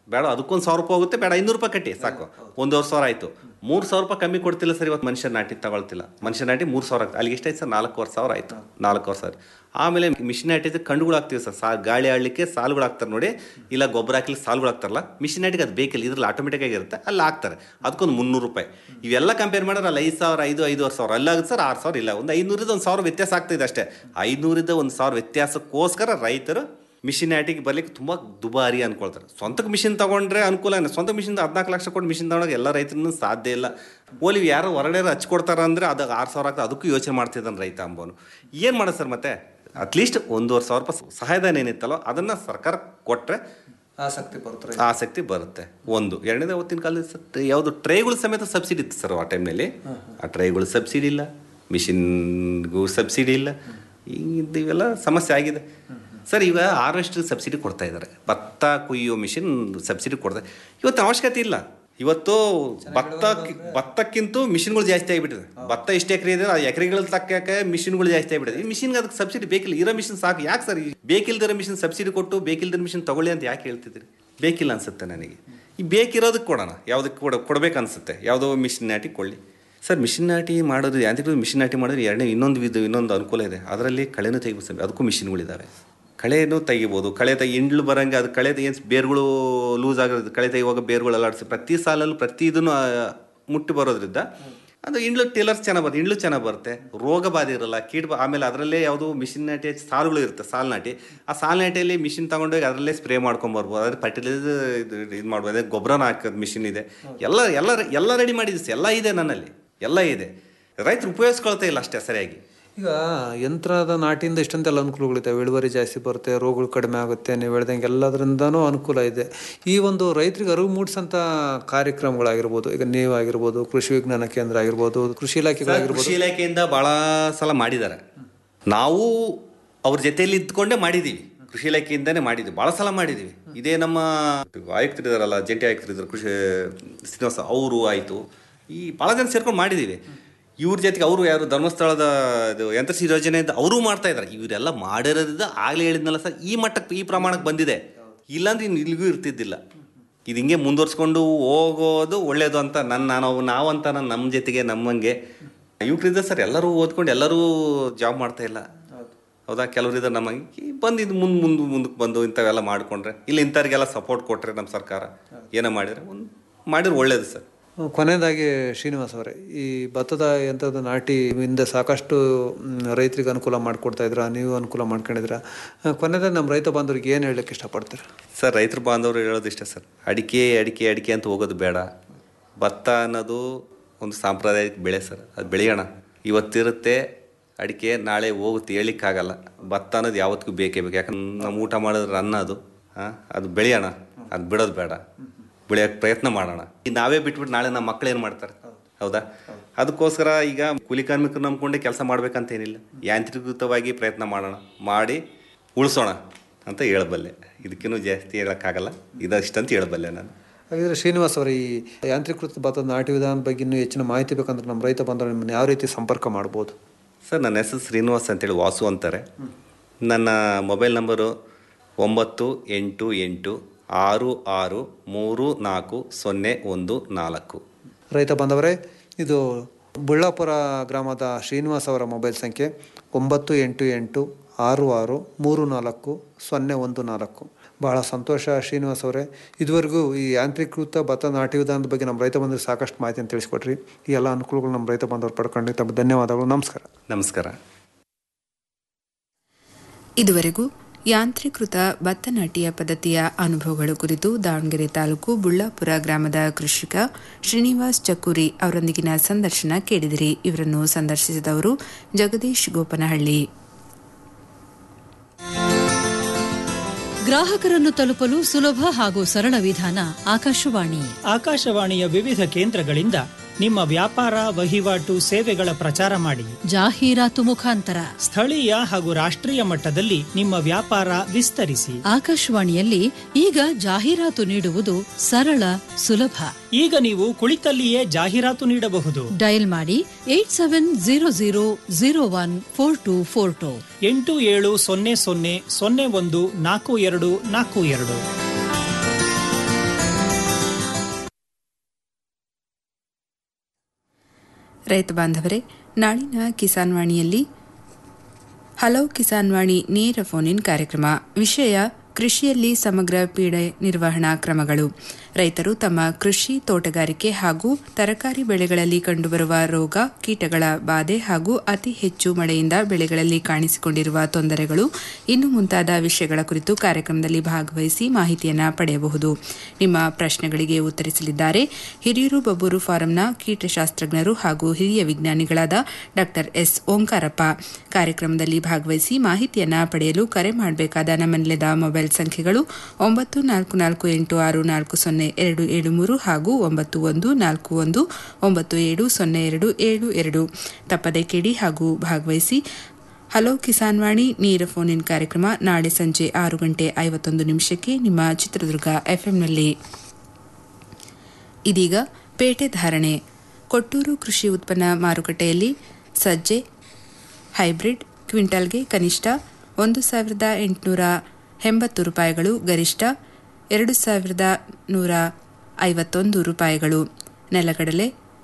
ಬೇಡ ಅದಕ್ಕೊಂದು ಸಾವಿರ ರೂಪಾಯಿ ಹೋಗುತ್ತೆ ಬೇಡ ಐನೂರು ರೂಪಾಯಿ ಕಟ್ಟಿ ಸಾಕು ಒಂದೂವರೆ ಸಾವಿರ ಆಯಿತು ಮೂರು ಸಾವಿರ ರೂಪಾಯಿ ಕಮ್ಮಿ ಕೊಡ್ತಿಲ್ಲ ಸರ್ ಇವತ್ತು ಮನುಷ್ಯ ನಾಟಿ ತಗೊಳ್ತಿಲ್ಲ ಮನುಷ್ಯ ನಾಟಿ ಮೂರು ಸಾವಿರ ಆಗ್ತದೆ ಅಲ್ಲಿಗೆ ಎಷ್ಟಾಯ್ತು ಸರ್ ನಾಲ್ಕೂವರೆ ಸಾವಿರ ಆಯಿತು ನಾಲ್ಕೂವರೆ ಸಾವಿರ ಆಮೇಲೆ ಮಿಷಿನ್ ನಾಟಿಗೆ ಕಂಡುಗಳು ಹಾಕ್ತೀವಿ ಸರ್ ಸಾ ಗಾಳಿ ಆಡಲಿಕ್ಕೆ ಸಾಲುಗಳು ಹಾಕ್ತಾರೆ ನೋಡಿ ಇಲ್ಲ ಗೊಬ್ಬರ ಹಾಕ್ಲಿಕ್ಕೆ ಸಾಲುಗಳು ಹಾಕ್ತಾರಲ್ಲ ಮಿಷಿನ್ ನಾಟಿಗೆ ಅದು ಬೇಕಿಲ್ಲ ಇದ್ರಲ್ಲಿ ಆಟೋಮೆಟಿಕ್ ಆಗಿರುತ್ತೆ ಅಲ್ಲಿ ಹಾಕ್ತಾರೆ ಅದಕ್ಕೊಂದು ಮುನ್ನೂರು ರೂಪಾಯಿ ಇವೆಲ್ಲ ಕಂಪೇರ್ ಮಾಡಿದ್ರೆ ಅಲ್ಲಿ ಐದು ಸಾವಿರ ಐದು ಐದುವರೆ ಸಾವಿರ ಅಲ್ಲಾಗುತ್ತೆ ಸರ್ ಆರು ಸಾವಿರ ಇಲ್ಲ ಒಂದು ಐನೂರಿಂದ ಒಂದು ಸಾವಿರ ವ್ಯತ್ಯಾಸ ಆಗ್ತಿದೆ ಅಷ್ಟೇ ಐನೂರಿಂದ ಒಂದು ಸಾವಿರ ವ್ಯತ್ಯಾಸಕ್ಕೋಸ್ಕರ ರೈತರು ಮಿಷಿನ್ ಆಟಿಗೆ ಬರ್ಲಿಕ್ಕೆ ತುಂಬ ದುಬಾರಿ ಅನ್ಕೊಳ್ತಾರೆ ಸ್ವಂತಕ್ಕೆ ಮಿಷಿನ್ ತಗೊಂಡ್ರೆ ಅನುಕೂಲ ಸ್ವಂತ ಮಿಷಿನ್ ಹದಿನಾಲ್ಕು ಲಕ್ಷ ಕೊಟ್ಟು ಮಿಷಿನ್ ತಗೊಂಡಾಗ ಎಲ್ಲ ರೈತರನ್ನು ಸಾಧ್ಯ ಇಲ್ಲ ಓಲಿ ಯಾರು ಹೊರಗಡೆ ಹಚ್ಕೊಡ್ತಾರ ಅಂದರೆ ಅದು ಆರು ಸಾವಿರ ಆಗ್ತದೆ ಅದಕ್ಕೂ ಯೋಚನೆ ಮಾಡ್ತಿದ್ದಾನೆ ರೈತ ಅಂಬೋನು ಏನು ಮಾಡೋದು ಸರ್ ಮತ್ತೆ ಅಟ್ಲೀಸ್ಟ್ ಒಂದೂವರೆ ಸಾವಿರ ರೂಪಾಯಿ ಸಹಾಯಧನ ಏನಿತ್ತಲ್ಲೋ ಅದನ್ನು ಸರ್ಕಾರ ಕೊಟ್ಟರೆ ಆಸಕ್ತಿ ಬರುತ್ತೆ ಆಸಕ್ತಿ ಬರುತ್ತೆ ಒಂದು ಎರಡನೇದು ಅವತ್ತಿನ ಕಾಲದ ಯಾವುದು ಟ್ರೈಗಳು ಸಮೇತ ಸಬ್ಸಿಡಿ ಇತ್ತು ಸರ್ ಆ ಟೈಮ್ನಲ್ಲಿ ಆ ಟ್ರೈಗಳು ಸಬ್ಸಿಡಿ ಇಲ್ಲ ಮಿಷಿನ್ಗೂ ಸಬ್ಸಿಡಿ ಇಲ್ಲ ಇದು ಇವೆಲ್ಲ ಸಮಸ್ಯೆ ಆಗಿದೆ ಸರ್ ಈಗ ಹಾರ್ವೆಸ್ಟರ್ ಸಬ್ಸಿಡಿ ಕೊಡ್ತಾ ಇದ್ದಾರೆ ಭತ್ತ ಕೊಯ್ಯೋ ಮಿಷಿನ್ ಸಬ್ಸಿಡಿ ಕೊಡ್ತಾ ಇವತ್ತು ಅವಶ್ಯಕತೆ ಇಲ್ಲ ಇವತ್ತು ಭತ್ತ ಭತ್ತಕ್ಕಿಂತ ಮಿಷಿನ್ಗಳು ಜಾಸ್ತಿ ಆಗಿಬಿಟ್ಟಿದೆ ಭತ್ತ ಎಷ್ಟು ಎಕರೆ ಇದೆ ಆ ಎಕರೆಗಳ ತಕ್ಕಕ್ಕೆ ಮಿಷಿನ್ಗಳು ಜಾಸ್ತಿ ಆಗಿಬಿಟ್ಟಿದೆ ಈ ಮಿಷಿನ್ಗೆ ಅದಕ್ಕೆ ಸಬ್ಸಿಡಿ ಬೇಕಿಲ್ಲ ಇರೋ ಮಿಷಿನ್ ಸಾಕು ಯಾಕೆ ಸರ್ ಈ ಬೇಕಿಲ್ದಿರೋ ಮಿಷಿನ್ ಸಬ್ಸಿಡಿ ಕೊಟ್ಟು ಬೇಕಿಲ್ದಿರೋ ಮಿಷಿನ್ ತಗೊಳ್ಳಿ ಅಂತ ಯಾಕೆ ಹೇಳ್ತಿದ್ರಿ ಬೇಕಿಲ್ಲ ಅನ್ಸುತ್ತೆ ನನಗೆ ಈ ಬೇಕಿರೋದಕ್ಕೆ ಕೊಡೋಣ ಯಾವುದಕ್ಕೆ ಕೊಡ ಕೊಡ್ಬೇಕು ಅನ್ಸುತ್ತೆ ಯಾವುದೋ ಮಿಷಿನ್ ನಾಟಿ ಕೊಳ್ಳಿ ಸರ್ ಮಿಷಿನ್ ನಾಟಿ ಮಾಡೋದು ಯಾಂತ್ರಿಕ ಮಿಷಿನ್ ನಾಟಿ ಮಾಡಿದ್ರೆ ಎರಡನೇ ಇನ್ನೊಂದು ವಿಧ ಇನ್ನೊಂದು ಅನುಕೂಲ ಇದೆ ಅದರಲ್ಲಿ ಕಳೆನೂ ತೆಗಿಬೋದು ಸರ್ ಅದಕ್ಕೂ ಮಿಷಿನ್ಗಳಿದ್ದಾವೆ ಕಳೆನೂ ತೆಗಿಬೋದು ಕಳೆ ತೆಗಿ ಇಂಡ್ಲು ಬರಂಗೆ ಅದು ಕಳೆ ಏನು ಬೇರುಗಳು ಲೂಸ್ ಆಗಿರೋದು ಕಳೆ ತೆಗಿಯುವಾಗ ಬೇರುಗಳು ಅಲ್ಲಾಡಿಸಿ ಪ್ರತಿ ಸಾಲಲ್ಲೂ ಪ್ರತಿ ಇದನ್ನು ಮುಟ್ಟಿ ಬರೋದ್ರಿಂದ ಅದು ಇಂಡ್ಲು ಟೇಲರ್ಸ್ ಚೆನ್ನಾಗಿ ಬರುತ್ತೆ ಇಂಡ್ಲು ಚೆನ್ನಾಗಿ ಬರುತ್ತೆ ರೋಗ ಬಾಧೆ ಇರಲ್ಲ ಕೀಟ ಬಾ- ಆಮೇಲೆ ಅದರಲ್ಲೇ ಯಾವುದು ಮಿಷಿನ್ ನಾಟಿ ಸಾಲುಗಳು ಇರುತ್ತೆ ಸಾಲು ನಾಟಿ ಆ ಸಾಲು ನಾಟಿಯಲ್ಲಿ ಮಿಷಿನ್ ತಗೊಂಡೋಗಿ ಅದರಲ್ಲೇ ಸ್ಪ್ರೇ ಮಾಡ್ಕೊಂಬರ್ಬೋದು ಅದ್ರ ಫರ್ಟಿಲೈಸರ್ ಇದು ಇದು ಮಾಡ್ಬೋದು ಅದೇ ಗೊಬ್ಬರನ ಹಾಕೋದು ಮಿಷಿನ್ ಇದೆ ಎಲ್ಲ ಎಲ್ಲ ಎಲ್ಲ ರೆಡಿ ಮಾಡಿದ್ದೀವಿ ಸರ್. ಎಲ್ಲ ಇದೆ ನನ್ನಲ್ಲಿ ಎಲ್ಲ ಇದೆ ರೈತರು ಉಪಯೋಗಿಸ್ಕೊಳ್ತಾ ಇಲ್ಲ ಅಷ್ಟೇ ಸರಿಯಾಗಿ ಈಗ ಯಂತ್ರದ ನಾಟಿಯಿಂದ ಇಷ್ಟೊಂದೆಲ್ಲ ಅನುಕೂಲಗಳಿದ್ದಾವೆ ಇಳುವರಿ ಜಾಸ್ತಿ ಬರುತ್ತೆ ರೋಗಗಳು ಕಡಿಮೆ ಆಗುತ್ತೆ ನೀವು ಹೇಳ್ದಂಗೆ ಎಲ್ಲದರಿಂದನೂ ಅನುಕೂಲ ಇದೆ ಈ ಒಂದು ರೈತರಿಗೆ ಅರಿವು ಮೂಡಿಸಂತ ಕಾರ್ಯಕ್ರಮಗಳಾಗಿರ್ಬೋದು ಈಗ ನೀವಾಗಿರ್ಬೋದು ಕೃಷಿ ವಿಜ್ಞಾನ ಕೇಂದ್ರ ಆಗಿರ್ಬೋದು ಕೃಷಿ ಇಲಾಖೆಗಳಾಗಿರ್ಬೋದು ಕೃಷಿ ಇಲಾಖೆಯಿಂದ ಭಾಳ ಸಲ ಮಾಡಿದ್ದಾರೆ ನಾವು ಅವ್ರ ಜೊತೆಯಲ್ಲಿ ಇದ್ಕೊಂಡೇ ಮಾಡಿದ್ದೀವಿ ಕೃಷಿ ಇಲಾಖೆಯಿಂದನೇ ಮಾಡಿದ್ವಿ ಭಾಳ ಸಲ ಮಾಡಿದ್ದೀವಿ ಇದೇ ನಮ್ಮ ಆಯುಕ್ತರಿದಾರಲ್ಲ ಜಂಟಿ ಆಯುಕ್ತರಿದ್ದಾರೆ ಕೃಷಿ ಶ್ರೀನಿವಾಸ ಅವರು ಆಯಿತು ಈ ಭಾಳ ಜನ ಸೇರ್ಕೊಂಡು ಮಾಡಿದ್ದೀವಿ ಇವ್ರ ಜೊತೆಗೆ ಅವರು ಯಾರು ಧರ್ಮಸ್ಥಳದ ಇದು ಯಂತ್ರಸಿ ಯೋಜನೆಯಿಂದ ಅವರೂ ಮಾಡ್ತಾ ಇದ್ದಾರೆ ಇವರೆಲ್ಲ ಮಾಡಿರೋದ್ರಿಂದ ಆಗಲೇ ಹೇಳಿದ್ನಲ್ಲ ಸರ್ ಈ ಮಟ್ಟಕ್ಕೆ ಈ ಪ್ರಮಾಣಕ್ಕೆ ಬಂದಿದೆ ಇಲ್ಲಾಂದ್ರೆ ಇನ್ನು ಇಲ್ಲಿಗೂ ಇರ್ತಿದ್ದಿಲ್ಲ ಇದು ಹಿಂಗೆ ಮುಂದುವರ್ಸ್ಕೊಂಡು ಹೋಗೋದು ಒಳ್ಳೇದು ಅಂತ ನನ್ನ ನಾವು ನಾವಂತ ನಾನು ನಮ್ಮ ಜೊತೆಗೆ ನಮ್ಮಂಗೆ ಯುವಕರಿದ್ದ ಸರ್ ಎಲ್ಲರೂ ಓದ್ಕೊಂಡು ಎಲ್ಲರೂ ಜಾಬ್ ಮಾಡ್ತಾ ಇಲ್ಲ ಹೌದಾ ಕೆಲವರಿದ್ದಾರೆ ನಮಗೆ ಬಂದು ಇದು ಮುಂದೆ ಮುಂದೆ ಮುಂದಕ್ಕೆ ಬಂದು ಇಂಥವೆಲ್ಲ ಮಾಡಿಕೊಂಡ್ರೆ ಇಲ್ಲ ಇಂಥವ್ರಿಗೆಲ್ಲ ಸಪೋರ್ಟ್ ಕೊಟ್ಟರೆ ನಮ್ಮ ಸರ್ಕಾರ ಏನೋ ಮಾಡಿದ್ರೆ ಒಂದು ಮಾಡಿದ್ರೆ ಒಳ್ಳೇದು ಸರ್ ಕೊನೆಯದಾಗಿ ಶ್ರೀನಿವಾಸ್ ಅವರೇ ಈ ಭತ್ತದ ಯಂತ್ರದ ನಾಟಿ ಇಂದ ಸಾಕಷ್ಟು ಮ್, ರೈತರಿಗೆ ಅನುಕೂಲ ಮಾಡಿಕೊಡ್ತಾ ಇದ್ರ ನೀವು ಅನುಕೂಲ ಮಾಡ್ಕೊಂಡಿದ್ರ ಕೊನೆಯದಾಗಿ ನಮ್ಮ ರೈತ ಬಾಂಧವರಿಗೆ ಏನು ಹೇಳಲಿಕ್ಕೆ ಇಷ್ಟಪಡ್ತೀರಾ ಸರ್ ರೈತರು ಬಾಂಧವರು ಹೇಳೋದು ಇಷ್ಟ ಸರ್ ಅಡಿಕೆ ಅಡಿಕೆ ಅಡಿಕೆ ಅಂತ ಹೋಗೋದು ಬೇಡ ಭತ್ತ ಅನ್ನೋದು ಒಂದು ಸಾಂಪ್ರದಾಯಿಕ ಬೆಳೆ ಸರ್ ಅದು ಬೆಳೆಯೋಣ ಇವತ್ತಿರುತ್ತೆ ಅಡಿಕೆ ನಾಳೆ ಹೋಗುತ್ತೆ ಹೇಳಿಕ್ಕಾಗಲ್ಲ ಭತ್ತ ಅನ್ನೋದು ಯಾವತ್ತಿಗೂ ಬೇಕೇ ಬೇಕು ಯಾಕಂದ್ರೆ ನಮ್ಮ ಊಟ ಮಾಡಿದ್ರೆ ಅನ್ನ ಅದು ಹಾಂ ಅದು ಬೆಳೆಯೋಣ ಅದು ಬಿಡೋದು ಬೇಡ ಬೆಳೆಯೋಕ್ಕೆ ಪ್ರಯತ್ನ ಮಾಡೋಣ ಈಗ ನಾವೇ ಬಿಟ್ಬಿಟ್ಟು ನಾಳೆ ನಮ್ಮ ಮಕ್ಳು ಏನು ಮಾಡ್ತಾರೆ ಹೌದಾ ಅದಕ್ಕೋಸ್ಕರ ಈಗ ಕೂಲಿ ಕಾರ್ಮಿಕರು ನಂಬ್ಕೊಂಡೆ ಕೆಲಸ ಮಾಡ್ಬೇಕಂತ ಏನಿಲ್ಲ ಯಾಂತ್ರೀಕೃತವಾಗಿ ಪ್ರಯತ್ನ ಮಾಡೋಣ ಮಾಡಿ ಉಳಿಸೋಣ ಅಂತ ಹೇಳಬಲ್ಲೆ ಇದಕ್ಕಿನ್ನೂ ಜಾಸ್ತಿ ಹೇಳೋಕ್ಕಾಗಲ್ಲ ಇದಷ್ಟಂತ ಹೇಳಬಲ್ಲೆ ನಾನು ಹಾಗಿದ್ರೆ ಶ್ರೀನಿವಾಸ್ ಅವರ ಈ ಯಾಂತ್ರೀಕೃತ ಭತ್ತದ ನಾಟಿ ವಿಧಾನದ ಬಗ್ಗೆ ಇನ್ನೂ ಹೆಚ್ಚಿನ ಮಾಹಿತಿ ಬೇಕಂದ್ರೆ ನಮ್ಮ ರೈತ ಬಾಂಧವರು ನಿಮ್ಮನ್ನು ಯಾವ ರೀತಿ ಸಂಪರ್ಕ ಮಾಡ್ಬೋದು ಸರ್ ನನ್ನ ಹೆಸರು ಶ್ರೀನಿವಾಸ್ ಅಂತೇಳಿ ವಾಸು ಅಂತಾರೆ ನನ್ನ ಮೊಬೈಲ್ ನಂಬರು ಒಂಬತ್ತು ಎಂಟು ಎಂಟು ಆರು ಆರು ಮೂರು ನಾಲ್ಕು ಸೊನ್ನೆ ಒಂದು ನಾಲ್ಕು ರೈತ ಬಾಂಧವರೇ ಇದು ಬುಳ್ಳಾಪುರ ಗ್ರಾಮದ ಶ್ರೀನಿವಾಸ್ ಅವರ ಮೊಬೈಲ್ ಸಂಖ್ಯೆ ಒಂಬತ್ತು ಎಂಟು ಎಂಟು ಆರು ಆರು ಮೂರು ನಾಲ್ಕು ಸೊನ್ನೆ ಒಂದು ನಾಲ್ಕು ಬಹಳ ಸಂತೋಷ ಶ್ರೀನಿವಾಸ್ ಅವರೇ ಇದುವರೆಗೂ ಈ ಯಾಂತ್ರೀಕೃತ ಭತ್ತ ನಾಟಿ ವಿಧಾನದ ಬಗ್ಗೆ ನಮ್ಮ ರೈತ ಬಂಧುಗಳು ಸಾಕಷ್ಟು ಮಾಹಿತಿಯನ್ನು ತಿಳಿಸ್ಕೊಟ್ರಿ ಈ ಎಲ್ಲ ಅನುಕೂಲಗಳು ನಮ್ಮ ರೈತ ಬಾಂಧವರು ಪಡ್ಕೊಂಡು ತಮ್ಮ ಧನ್ಯವಾದಗಳು ನಮಸ್ಕಾರ ನಮಸ್ಕಾರ ಇದುವರೆಗೂ ಯಾಂತ್ರೀಕೃತ ಭತ್ತ ನಾಟಿಯ ಪದ್ಧತಿಯ ಅನುಭವಗಳು ಕುರಿತು ದಾವಣಗೆರೆ ತಾಲೂಕು ಬುಳ್ಳಾಪುರ ಗ್ರಾಮದ ಕೃಷಿಕ ಶ್ರೀನಿವಾಸ್ ಚಕ್ಕೂರಿ ಅವರೊಂದಿಗಿನ ಸಂದರ್ಶನ ಕೇಳಿದಿರಿ ಇವರನ್ನು ಸಂದರ್ಶಿಸಿದವರು ಜಗದೀಶ್ ಗೋಪನಹಳ್ಳಿ ಗ್ರಾಹಕರನ್ನು ತಲುಪಲು ಸುಲಭ ಹಾಗೂ ಸರಳ ವಿಧಾನ ಆಕಾಶವಾಣಿ ಆಕಾಶವಾಣಿಯ ವಿವಿಧ ಕೇಂದ್ರಗಳಿಂದ ನಿಮ್ಮ ವ್ಯಾಪಾರ ವಹಿವಾಟು ಸೇವೆಗಳ ಪ್ರಚಾರ ಮಾಡಿ ಜಾಹೀರಾತು ಮುಖಾಂತರ ಸ್ಥಳೀಯ ಹಾಗೂ ರಾಷ್ಟ್ರೀಯ ಮಟ್ಟದಲ್ಲಿ ನಿಮ್ಮ ವ್ಯಾಪಾರ ವಿಸ್ತರಿಸಿ ಆಕಾಶವಾಣಿಯಲ್ಲಿ ಈಗ ಜಾಹೀರಾತು ನೀಡುವುದು ಸರಳ ಸುಲಭ ಈಗ ನೀವು ಕುಳಿತಲ್ಲಿಯೇ ಜಾಹೀರಾತು ನೀಡಬಹುದು ಡಯಲ್ ಮಾಡಿ eight seven zero zero zero one four two four two ಎಂಟು ಏಳು ಸೊನ್ನೆ ಸೊನ್ನೆ ಸೊನ್ನೆ ಒಂದು ನಾಲ್ಕು ಎರಡು ನಾಲ್ಕು ಎರಡು ರೈತ ಬಾಂಧವರೇ ನಾಳಿನ ಕಿಸಾನ್ ವಾಣಿಯಲ್ಲಿ ಹಲೋ ಕಿಸಾನ್ ವಾಣಿ ನೇರ ಫೋನ್ ಇನ್ ಕಾರ್ಯಕ್ರಮ ವಿಷಯ ಕೃಷಿಯಲ್ಲಿ ಸಮಗ್ರ ಪೀಡೆ ನಿರ್ವಹಣಾ ಕ್ರಮಗಳು ರೈತರು ತಮ್ಮ ಕೃಷಿ ತೋಟಗಾರಿಕೆ ಹಾಗೂ ತರಕಾರಿ ಬೆಳೆಗಳಲ್ಲಿ ಕಂಡುಬರುವ ರೋಗ ಕೀಟಗಳ ಬಾಧೆ ಹಾಗೂ ಅತಿ ಹೆಚ್ಚು ಮಳೆಯಿಂದ ಬೆಳೆಗಳಲ್ಲಿ ಕಾಣಿಸಿಕೊಂಡಿರುವ ತೊಂದರೆಗಳು ಇನ್ನು ಮುಂತಾದ ವಿಷಯಗಳ ಕುರಿತು ಕಾರ್ಯಕ್ರಮದಲ್ಲಿ ಭಾಗವಹಿಸಿ ಮಾಹಿತಿಯನ್ನು ಪಡೆಯಬಹುದು ನಿಮ್ಮ ಪ್ರಶ್ನೆಗಳಿಗೆ ಉತ್ತರಿಸಲಿದ್ದಾರೆ ಹಿರಿಯೂರು ಬಬ್ಬೂರು ಫಾರಂನ ಕೀಟಶಾಸ್ತ್ರಜ್ಞರು ಹಾಗೂ ಹಿರಿಯ ವಿಜ್ಞಾನಿಗಳಾದ ಡಾ ಎಸ್ ಓಂಕಾರಪ್ಪ ಕಾರ್ಯಕ್ರಮದಲ್ಲಿ ಭಾಗವಹಿಸಿ ಮಾಹಿತಿಯನ್ನ ಪಡೆಯಲು ಕರೆ ಮಾಡಬೇಕಾದ ನಮ್ಮ ನೆಲದ ಮೊಬೈಲ್ ಸಂಖ್ಯೆಗಳು ಒಂಬತ್ತು ನಾಲ್ಕು ನಾಲ್ಕು ಎಂಟು ಆರು ನಾಲ್ಕು ಸೊನ್ನೆ ಎರಡು ಏಳು ಮೂರು ಹಾಗೂ ಒಂಬತ್ತು ಒಂದು ನಾಲ್ಕು ಒಂದು ಒಂಬತ್ತು ಏಳು ಸೊನ್ನೆ ಎರಡು ಏಳು ಎರಡು ತಪ್ಪದೆ ಕೇಳಿ ಹಾಗೂ ಭಾಗವಹಿಸಿ ಹಲೋ ಕಿಸಾನ್ ವಾಣಿ ನೇರ ಫೋನ್ ಇನ್ ಕಾರ್ಯಕ್ರಮ ನಾಳೆ ಸಂಜೆ ಆರು ಗಂಟೆ ಐವತ್ತೊಂದು ನಿಮಿಷಕ್ಕೆ ನಿಮ್ಮ ಚಿತ್ರದುರ್ಗ ಎಫ್ಎಂನಲ್ಲಿ ಇದೀಗ ಪೇಟೆ ಧಾರಣೆ ಕೊಟ್ಟೂರು ಕೃಷಿ ಉತ್ಪನ್ನ ಮಾರುಕಟ್ಟೆಯಲ್ಲಿ ಸಜ್ಜೆ ಹೈಬ್ರಿಡ್ ಕ್ವಿಂಟಲ್ಗೆ ಕನಿಷ್ಠ ಒಂದು ಸಾವಿರದ ಎಂಟುನೂರ ಎಂಬತ್ತು ರೂಪಾಯಿಗಳು ಗರಿಷ್ಠ ಎರಡು ಸಾವಿರದ ನೂರ ಐವತ್ತೊಂದು ರೂಪಾಯಿಗಳು ನೆಲಗಡಲೆ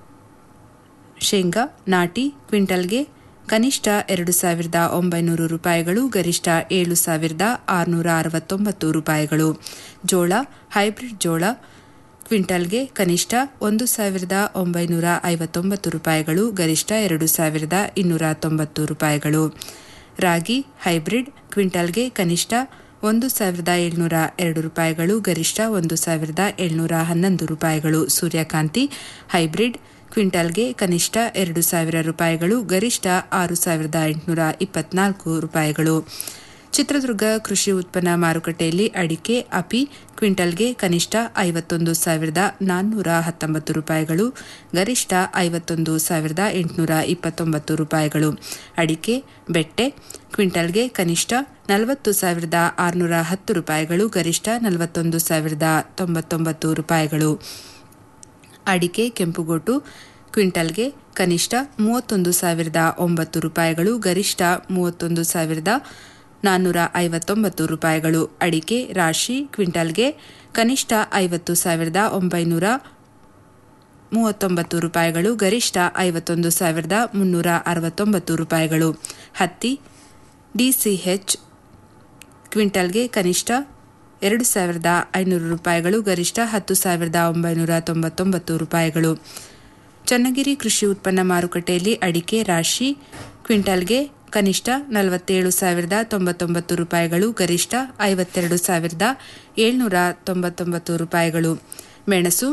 ಶೇಂಗಾ ನಾಟಿ ಕ್ವಿಂಟಲ್ಗೆ ಕನಿಷ್ಠ ಎರಡು ಸಾವಿರದ ಒಂಬೈನೂರು ರೂಪಾಯಿಗಳು ಗರಿಷ್ಠ ಏಳು ಸಾವಿರದ ಆರುನೂರ ಅರವತ್ತೊಂಬತ್ತು ರೂಪಾಯಿಗಳು ಜೋಳ ಹೈಬ್ರಿಡ್ ಜೋಳ ಕ್ವಿಂಟಲ್ಗೆ ಕನಿಷ್ಠ ಒಂದು ಸಾವಿರದ ಒಂಬೈನೂರ ಐವತ್ತೊಂಬತ್ತು ರೂಪಾಯಿಗಳು ಗರಿಷ್ಠ ಎರಡು ಸಾವಿರದ ಇನ್ನೂರ ತೊಂಬತ್ತು ರೂಪಾಯಿಗಳು ರಾಗಿ ಹೈಬ್ರಿಡ್ ಕ್ವಿಂಟಲ್ಗೆ ಕನಿಷ್ಠ ಒಂದು ಸಾವಿರದ ಏಳ್ನೂರ ಎರಡು ರೂಪಾಯಿಗಳು ಗರಿಷ್ಠ ಒಂದು ಸಾವಿರದ ಏಳ್ನೂರ ಹನ್ನೊಂದು ರೂಪಾಯಿಗಳು ಸೂರ್ಯಕಾಂತಿ ಹೈಬ್ರಿಡ್ ಕ್ವಿಂಟಲ್ಗೆ ಕನಿಷ್ಠ ಎರಡು ಸಾವಿರ ರೂಪಾಯಿಗಳು ಗರಿಷ್ಠ ಆರು ಸಾವಿರದ ಎಂಟುನೂರ ಇಪ್ಪತ್ನಾಲ್ಕು ರೂಪಾಯಿಗಳು ಚಿತ್ರದುರ್ಗ ಕೃಷಿ ಉತ್ಪನ್ನ ಮಾರುಕಟ್ಟೆಯಲ್ಲಿ ಅಡಿಕೆ ಅಪಿ ಕ್ವಿಂಟಲ್ಗೆ ಕನಿಷ್ಠ ಐವತ್ತೊಂದು ಸಾವಿರದ ನಾನ್ನೂರ ಹತ್ತೊಂಬತ್ತು ರೂಪಾಯಿಗಳು ಗರಿಷ್ಠ ಐವತ್ತೊಂದು ಸಾವಿರದ ಎಂಟುನೂರ ಇಪ್ಪತ್ತೊಂಬತ್ತು ರೂಪಾಯಿಗಳು ಅಡಿಕೆ ಬೆಟ್ಟೆ ಕ್ವಿಂಟಲ್ಗೆ ಕನಿಷ್ಠ ನಲವತ್ತು ಸಾವಿರದ ಆರುನೂರ ಹತ್ತು ರೂಪಾಯಿಗಳು ಗರಿಷ್ಠ ನಲವತ್ತೊಂದು ಸಾವಿರದ ತೊಂಬತ್ತೊಂಬತ್ತು ರೂಪಾಯಿಗಳು ಅಡಿಕೆ ಕೆಂಪುಗೋಟು ಕ್ವಿಂಟಲ್ಗೆ ಕನಿಷ್ಠ ಮೂವತ್ತೊಂದು ಸಾವಿರದ ಒಂಬತ್ತು ರೂಪಾಯಿಗಳು ಗರಿಷ್ಠ ಮೂವತ್ತೊಂದು ಸಾವಿರದ ನಾನ್ನೂರ ಐವತ್ತೊಂಬತ್ತು ರೂಪಾಯಿಗಳು ಅಡಿಕೆ ರಾಶಿ ಕ್ವಿಂಟಲ್ಗೆ ಕನಿಷ್ಠ ಐವತ್ತು ಸಾವಿರದ ಒಂಬೈನೂರ ಮೂವತ್ತೊಂಬತ್ತು ರೂಪಾಯಿಗಳು ಗರಿಷ್ಠ ಐವತ್ತೊಂದು ಸಾವಿರದ ಮುನ್ನೂರ ಅರವತ್ತೊಂಬತ್ತು ರೂಪಾಯಿಗಳು ಹತ್ತಿ ಡಿಸಿಎಚ್ ಕ್ವಿಂಟಲ್ಗೆ ಕನಿಷ್ಠ ಎರಡು ಸಾವಿರದ ಐನೂರು ರೂಪಾಯಿಗಳು ಗರಿಷ್ಠ ಹತ್ತು ಸಾವಿರದ ಒಂಬೈನೂರ ತೊಂಬತ್ತೊಂಬತ್ತು ರೂಪಾಯಿಗಳು ಚನ್ನಗಿರಿ ಕೃಷಿ ಉತ್ಪನ್ನ ಮಾರುಕಟ್ಟೆಯಲ್ಲಿ ಅಡಿಕೆ ರಾಶಿ ಕ್ವಿಂಟಲ್ಗೆ ಕನಿಷ್ಠ ನಲವತ್ತೇಳು ಸಾವಿರದ ತೊಂಬತ್ತೊಂಬತ್ತು ರೂಪಾಯಿಗಳು ಗರಿಷ್ಠ ಐವತ್ತೆರಡು ಸಾವಿರದ ಏಳ್ನೂರ ತೊಂಬತ್ತೊಂಬತ್ತು ರೂಪಾಯಿಗಳು ಮೆಣಸು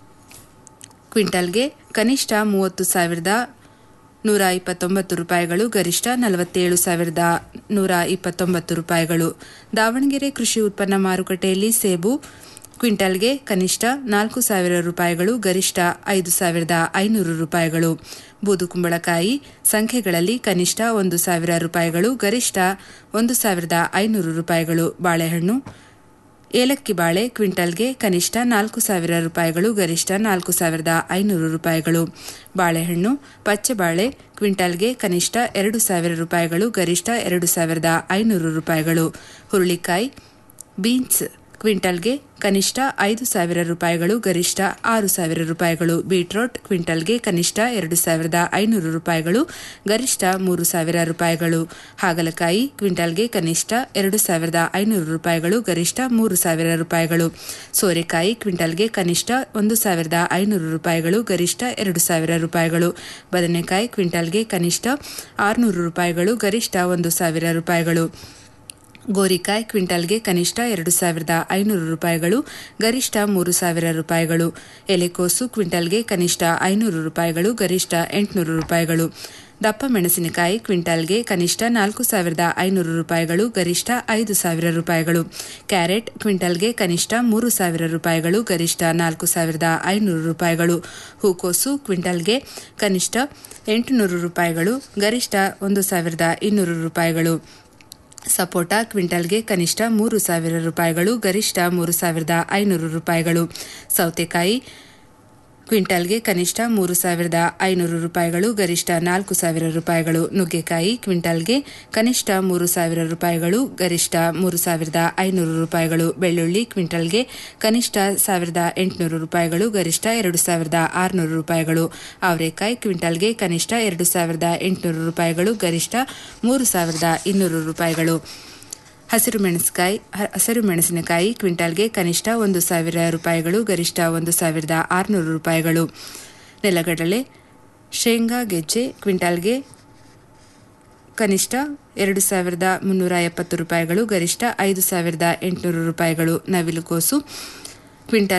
ಕ್ವಿಂಟಲ್ಗೆ ಕನಿಷ್ಠ ಮೂವತ್ತು ಸಾವಿರದ ನೂರ ಇಪ್ಪತ್ತೊಂಬತ್ತು ರೂಪಾಯಿಗಳು ಗರಿಷ್ಠ ನಲವತ್ತೇಳು ಸಾವಿರದ ನೂರ ಇಪ್ಪತ್ತೊಂಬತ್ತು ರೂಪಾಯಿಗಳು ದಾವಣಗೆರೆ ಕೃಷಿ ಉತ್ಪನ್ನ ಮಾರುಕಟ್ಟೆಯಲ್ಲಿ ಸೇಬು ಕ್ವಿಂಟಲ್ಗೆ ಕನಿಷ್ಠ ನಾಲ್ಕು ಸಾವಿರ ರೂಪಾಯಿಗಳು ಗರಿಷ್ಠ ಐದು ಸಾವಿರದ ಐನೂರು ರೂಪಾಯಿಗಳು ಬೂದುಕುಂಬಳಕಾಯಿ ಸಂಖ್ಯೆಗಳಲ್ಲಿ ಕನಿಷ್ಠ ಒಂದು ಸಾವಿರ ರೂಪಾಯಿಗಳು ಗರಿಷ್ಠ ಒಂದು ಸಾವಿರದ ಐನೂರು ರೂಪಾಯಿಗಳು ಬಾಳೆಹಣ್ಣು ಏಲಕ್ಕಿ ಬಾಳೆ ಕ್ವಿಂಟಲ್ಗೆ ಕನಿಷ್ಠ ನಾಲ್ಕು ಸಾವಿರ ರೂಪಾಯಿಗಳು ಗರಿಷ್ಠ ನಾಲ್ಕು ಸಾವಿರದ ಐನೂರು ರೂಪಾಯಿಗಳು ಬಾಳೆಹಣ್ಣು ಪಚ್ಚೆಬಾಳೆ ಕ್ವಿಂಟಲ್ಗೆ ಕನಿಷ್ಠ ಎರಡು ಸಾವಿರ ರೂಪಾಯಿಗಳು ಗರಿಷ್ಠ ಎರಡು ಸಾವಿರದ ಐನೂರು ರೂಪಾಯಿಗಳು ಹುರುಳಿಕಾಯಿ ಬೀನ್ಸ್ ಕ್ವಿಂಟಲ್ಗೆ ಕನಿಷ್ಠ ಐದು ಸಾವಿರ ರೂಪಾಯಿಗಳು ಗರಿಷ್ಠ ಆರು ಸಾವಿರ ರೂಪಾಯಿಗಳು ಬೀಟ್ರೋಟ್ ಕ್ವಿಂಟಲ್ಗೆ ಕನಿಷ್ಠ ಎರಡು ಸಾವಿರದ ಐನೂರು ರೂಪಾಯಿಗಳು ಗರಿಷ್ಠ ಮೂರು ಸಾವಿರ ರೂಪಾಯಿಗಳು ಹಾಗಲಕಾಯಿ ಕ್ವಿಂಟಲ್ಗೆ ಕನಿಷ್ಠ ಎರಡು ಸಾವಿರದ ಐನೂರು ರೂಪಾಯಿಗಳು ಗರಿಷ್ಠ ಮೂರು ಸಾವಿರ ರೂಪಾಯಿಗಳು ಸೋರೆಕಾಯಿ ಕ್ವಿಂಟಲ್ಗೆ ಕನಿಷ್ಠ ಒಂದು ಸಾವಿರದ ಐನೂರು ರೂಪಾಯಿಗಳು ಗರಿಷ್ಠ ಎರಡು ಸಾವಿರ ರೂಪಾಯಿಗಳು ಬದನೆಕಾಯಿ ಕ್ವಿಂಟಲ್ಗೆ ಕನಿಷ್ಠ ಆರುನೂರು ರೂಪಾಯಿಗಳು ಗರಿಷ್ಠ ಒಂದು ಸಾವಿರ ರೂಪಾಯಿಗಳು ಗೋರಿಕಾಯಿ ಕ್ವಿಂಟಲ್ಗೆ ಕನಿಷ್ಠ ಎರಡು ಸಾವಿರದ ಐನೂರು ರೂಪಾಯಿಗಳು ಗರಿಷ್ಠ ಮೂರು ಸಾವಿರ ರೂಪಾಯಿಗಳು ಎಲೆಕೋಸು ಕ್ವಿಂಟಲ್ಗೆ ಕನಿಷ್ಠ ಐನೂರು ರೂಪಾಯಿಗಳು ಗರಿಷ್ಠ ಎಂಟುನೂರು ರೂಪಾಯಿಗಳು ದಪ್ಪ ಮೆಣಸಿನಕಾಯಿ ಕ್ವಿಂಟಲ್ಗೆ ಕನಿಷ್ಠ ನಾಲ್ಕು ಸಾವಿರದ ಐನೂರು ರೂಪಾಯಿಗಳು ಗರಿಷ್ಠ ಐದು ಸಾವಿರ ರೂಪಾಯಿಗಳು ಕ್ಯಾರೆಟ್ ಕ್ವಿಂಟಲ್ಗೆ ಕನಿಷ್ಠ ಮೂರು ಸಾವಿರ ರೂಪಾಯಿಗಳು ಗರಿಷ್ಠ ನಾಲ್ಕು ಸಾವಿರದ ಐನೂರು ರೂಪಾಯಿಗಳು ಹೂಕೋಸು ಕ್ವಿಂಟಲ್ಗೆ ಕನಿಷ್ಠ ಎಂಟುನೂರು ರೂಪಾಯಿಗಳು ಗರಿಷ್ಠ ಒಂದು ಸಾವಿರದ ಇನ್ನೂರು ರೂಪಾಯಿಗಳು ಸಪೋಟ ಕ್ವಿಂಟಲ್ಗೆ ಕನಿಷ್ಠ ಮೂರು ಸಾವಿರ ರೂಪಾಯಿಗಳು ಗರಿಷ್ಠ ಮೂರು ಸಾವಿರದ ಐನೂರು ರೂಪಾಯಿಗಳು ಸೌತೆಕಾಯಿ ಕ್ವಿಂಟಾಲ್ಗೆ ಕನಿಷ್ಠ ಮೂರು ಸಾವಿರದ ಐನೂರು ರೂಪಾಯಿಗಳು ಗರಿಷ್ಠ ನಾಲ್ಕು ಸಾವಿರ ರೂಪಾಯಿಗಳು ನುಗ್ಗೆಕಾಯಿ ಕ್ವಿಂಟಾಲ್ಗೆ ಕನಿಷ್ಠ ಮೂರು ಸಾವಿರ ರೂಪಾಯಿಗಳು ಗರಿಷ್ಠ ಮೂರು ಸಾವಿರದ ಐನೂರು ರೂಪಾಯಿಗಳು ಬೆಳ್ಳುಳ್ಳಿ ಕ್ವಿಂಟಾಲ್ಗೆ ಕನಿಷ್ಠ ಸಾವಿರದ ಎಂಟುನೂರು ರೂಪಾಯಿಗಳು ಗರಿಷ್ಠ ಎರಡು ಸಾವಿರದ ಆರುನೂರು ರೂಪಾಯಿಗಳು ಅವರೆಕಾಯಿ ಕ್ವಿಂಟಾಲ್ಗೆ ಕನಿಷ್ಠ ಎರಡು ಸಾವಿರದ ಎಂಟುನೂರು ರೂಪಾಯಿಗಳು ಗರಿಷ್ಠ ಮೂರು ಸಾವಿರದ ಇನ್ನೂರು ರೂಪಾಯಿಗಳು ಹಸಿರು ಮೆಣಸಿನಕಾಯಿ ಹಸಿರು ಮೆಣಸಿನಕಾಯಿ ಕ್ವಿಂಟಾಲ್ಗೆ ಕನಿಷ್ಠ ಒಂದು ಸಾವಿರ ರೂಪಾಯಿಗಳು ಗರಿಷ್ಠ ಒಂದು ಸಾವಿರದ ಆರುನೂರು ರೂಪಾಯಿಗಳು ನೆಲಗಡಲೆ ಶೇಂಗಾ ಗೆಜ್ಜೆ ಕ್ವಿಂಟಾಲ್ಗೆ ಕನಿಷ್ಠ ಎರಡು ಸಾವಿರದ ಮುನ್ನೂರ ಎಪ್ಪತ್ತು ರೂಪಾಯಿಗಳು ಗರಿಷ್ಠ ಐದು ಸಾವಿರದ ಎಂಟುನೂರು ರೂಪಾಯಿಗಳು ನವಿಲುಕೋಸು ಕ್ವಿಂಟಾಲ್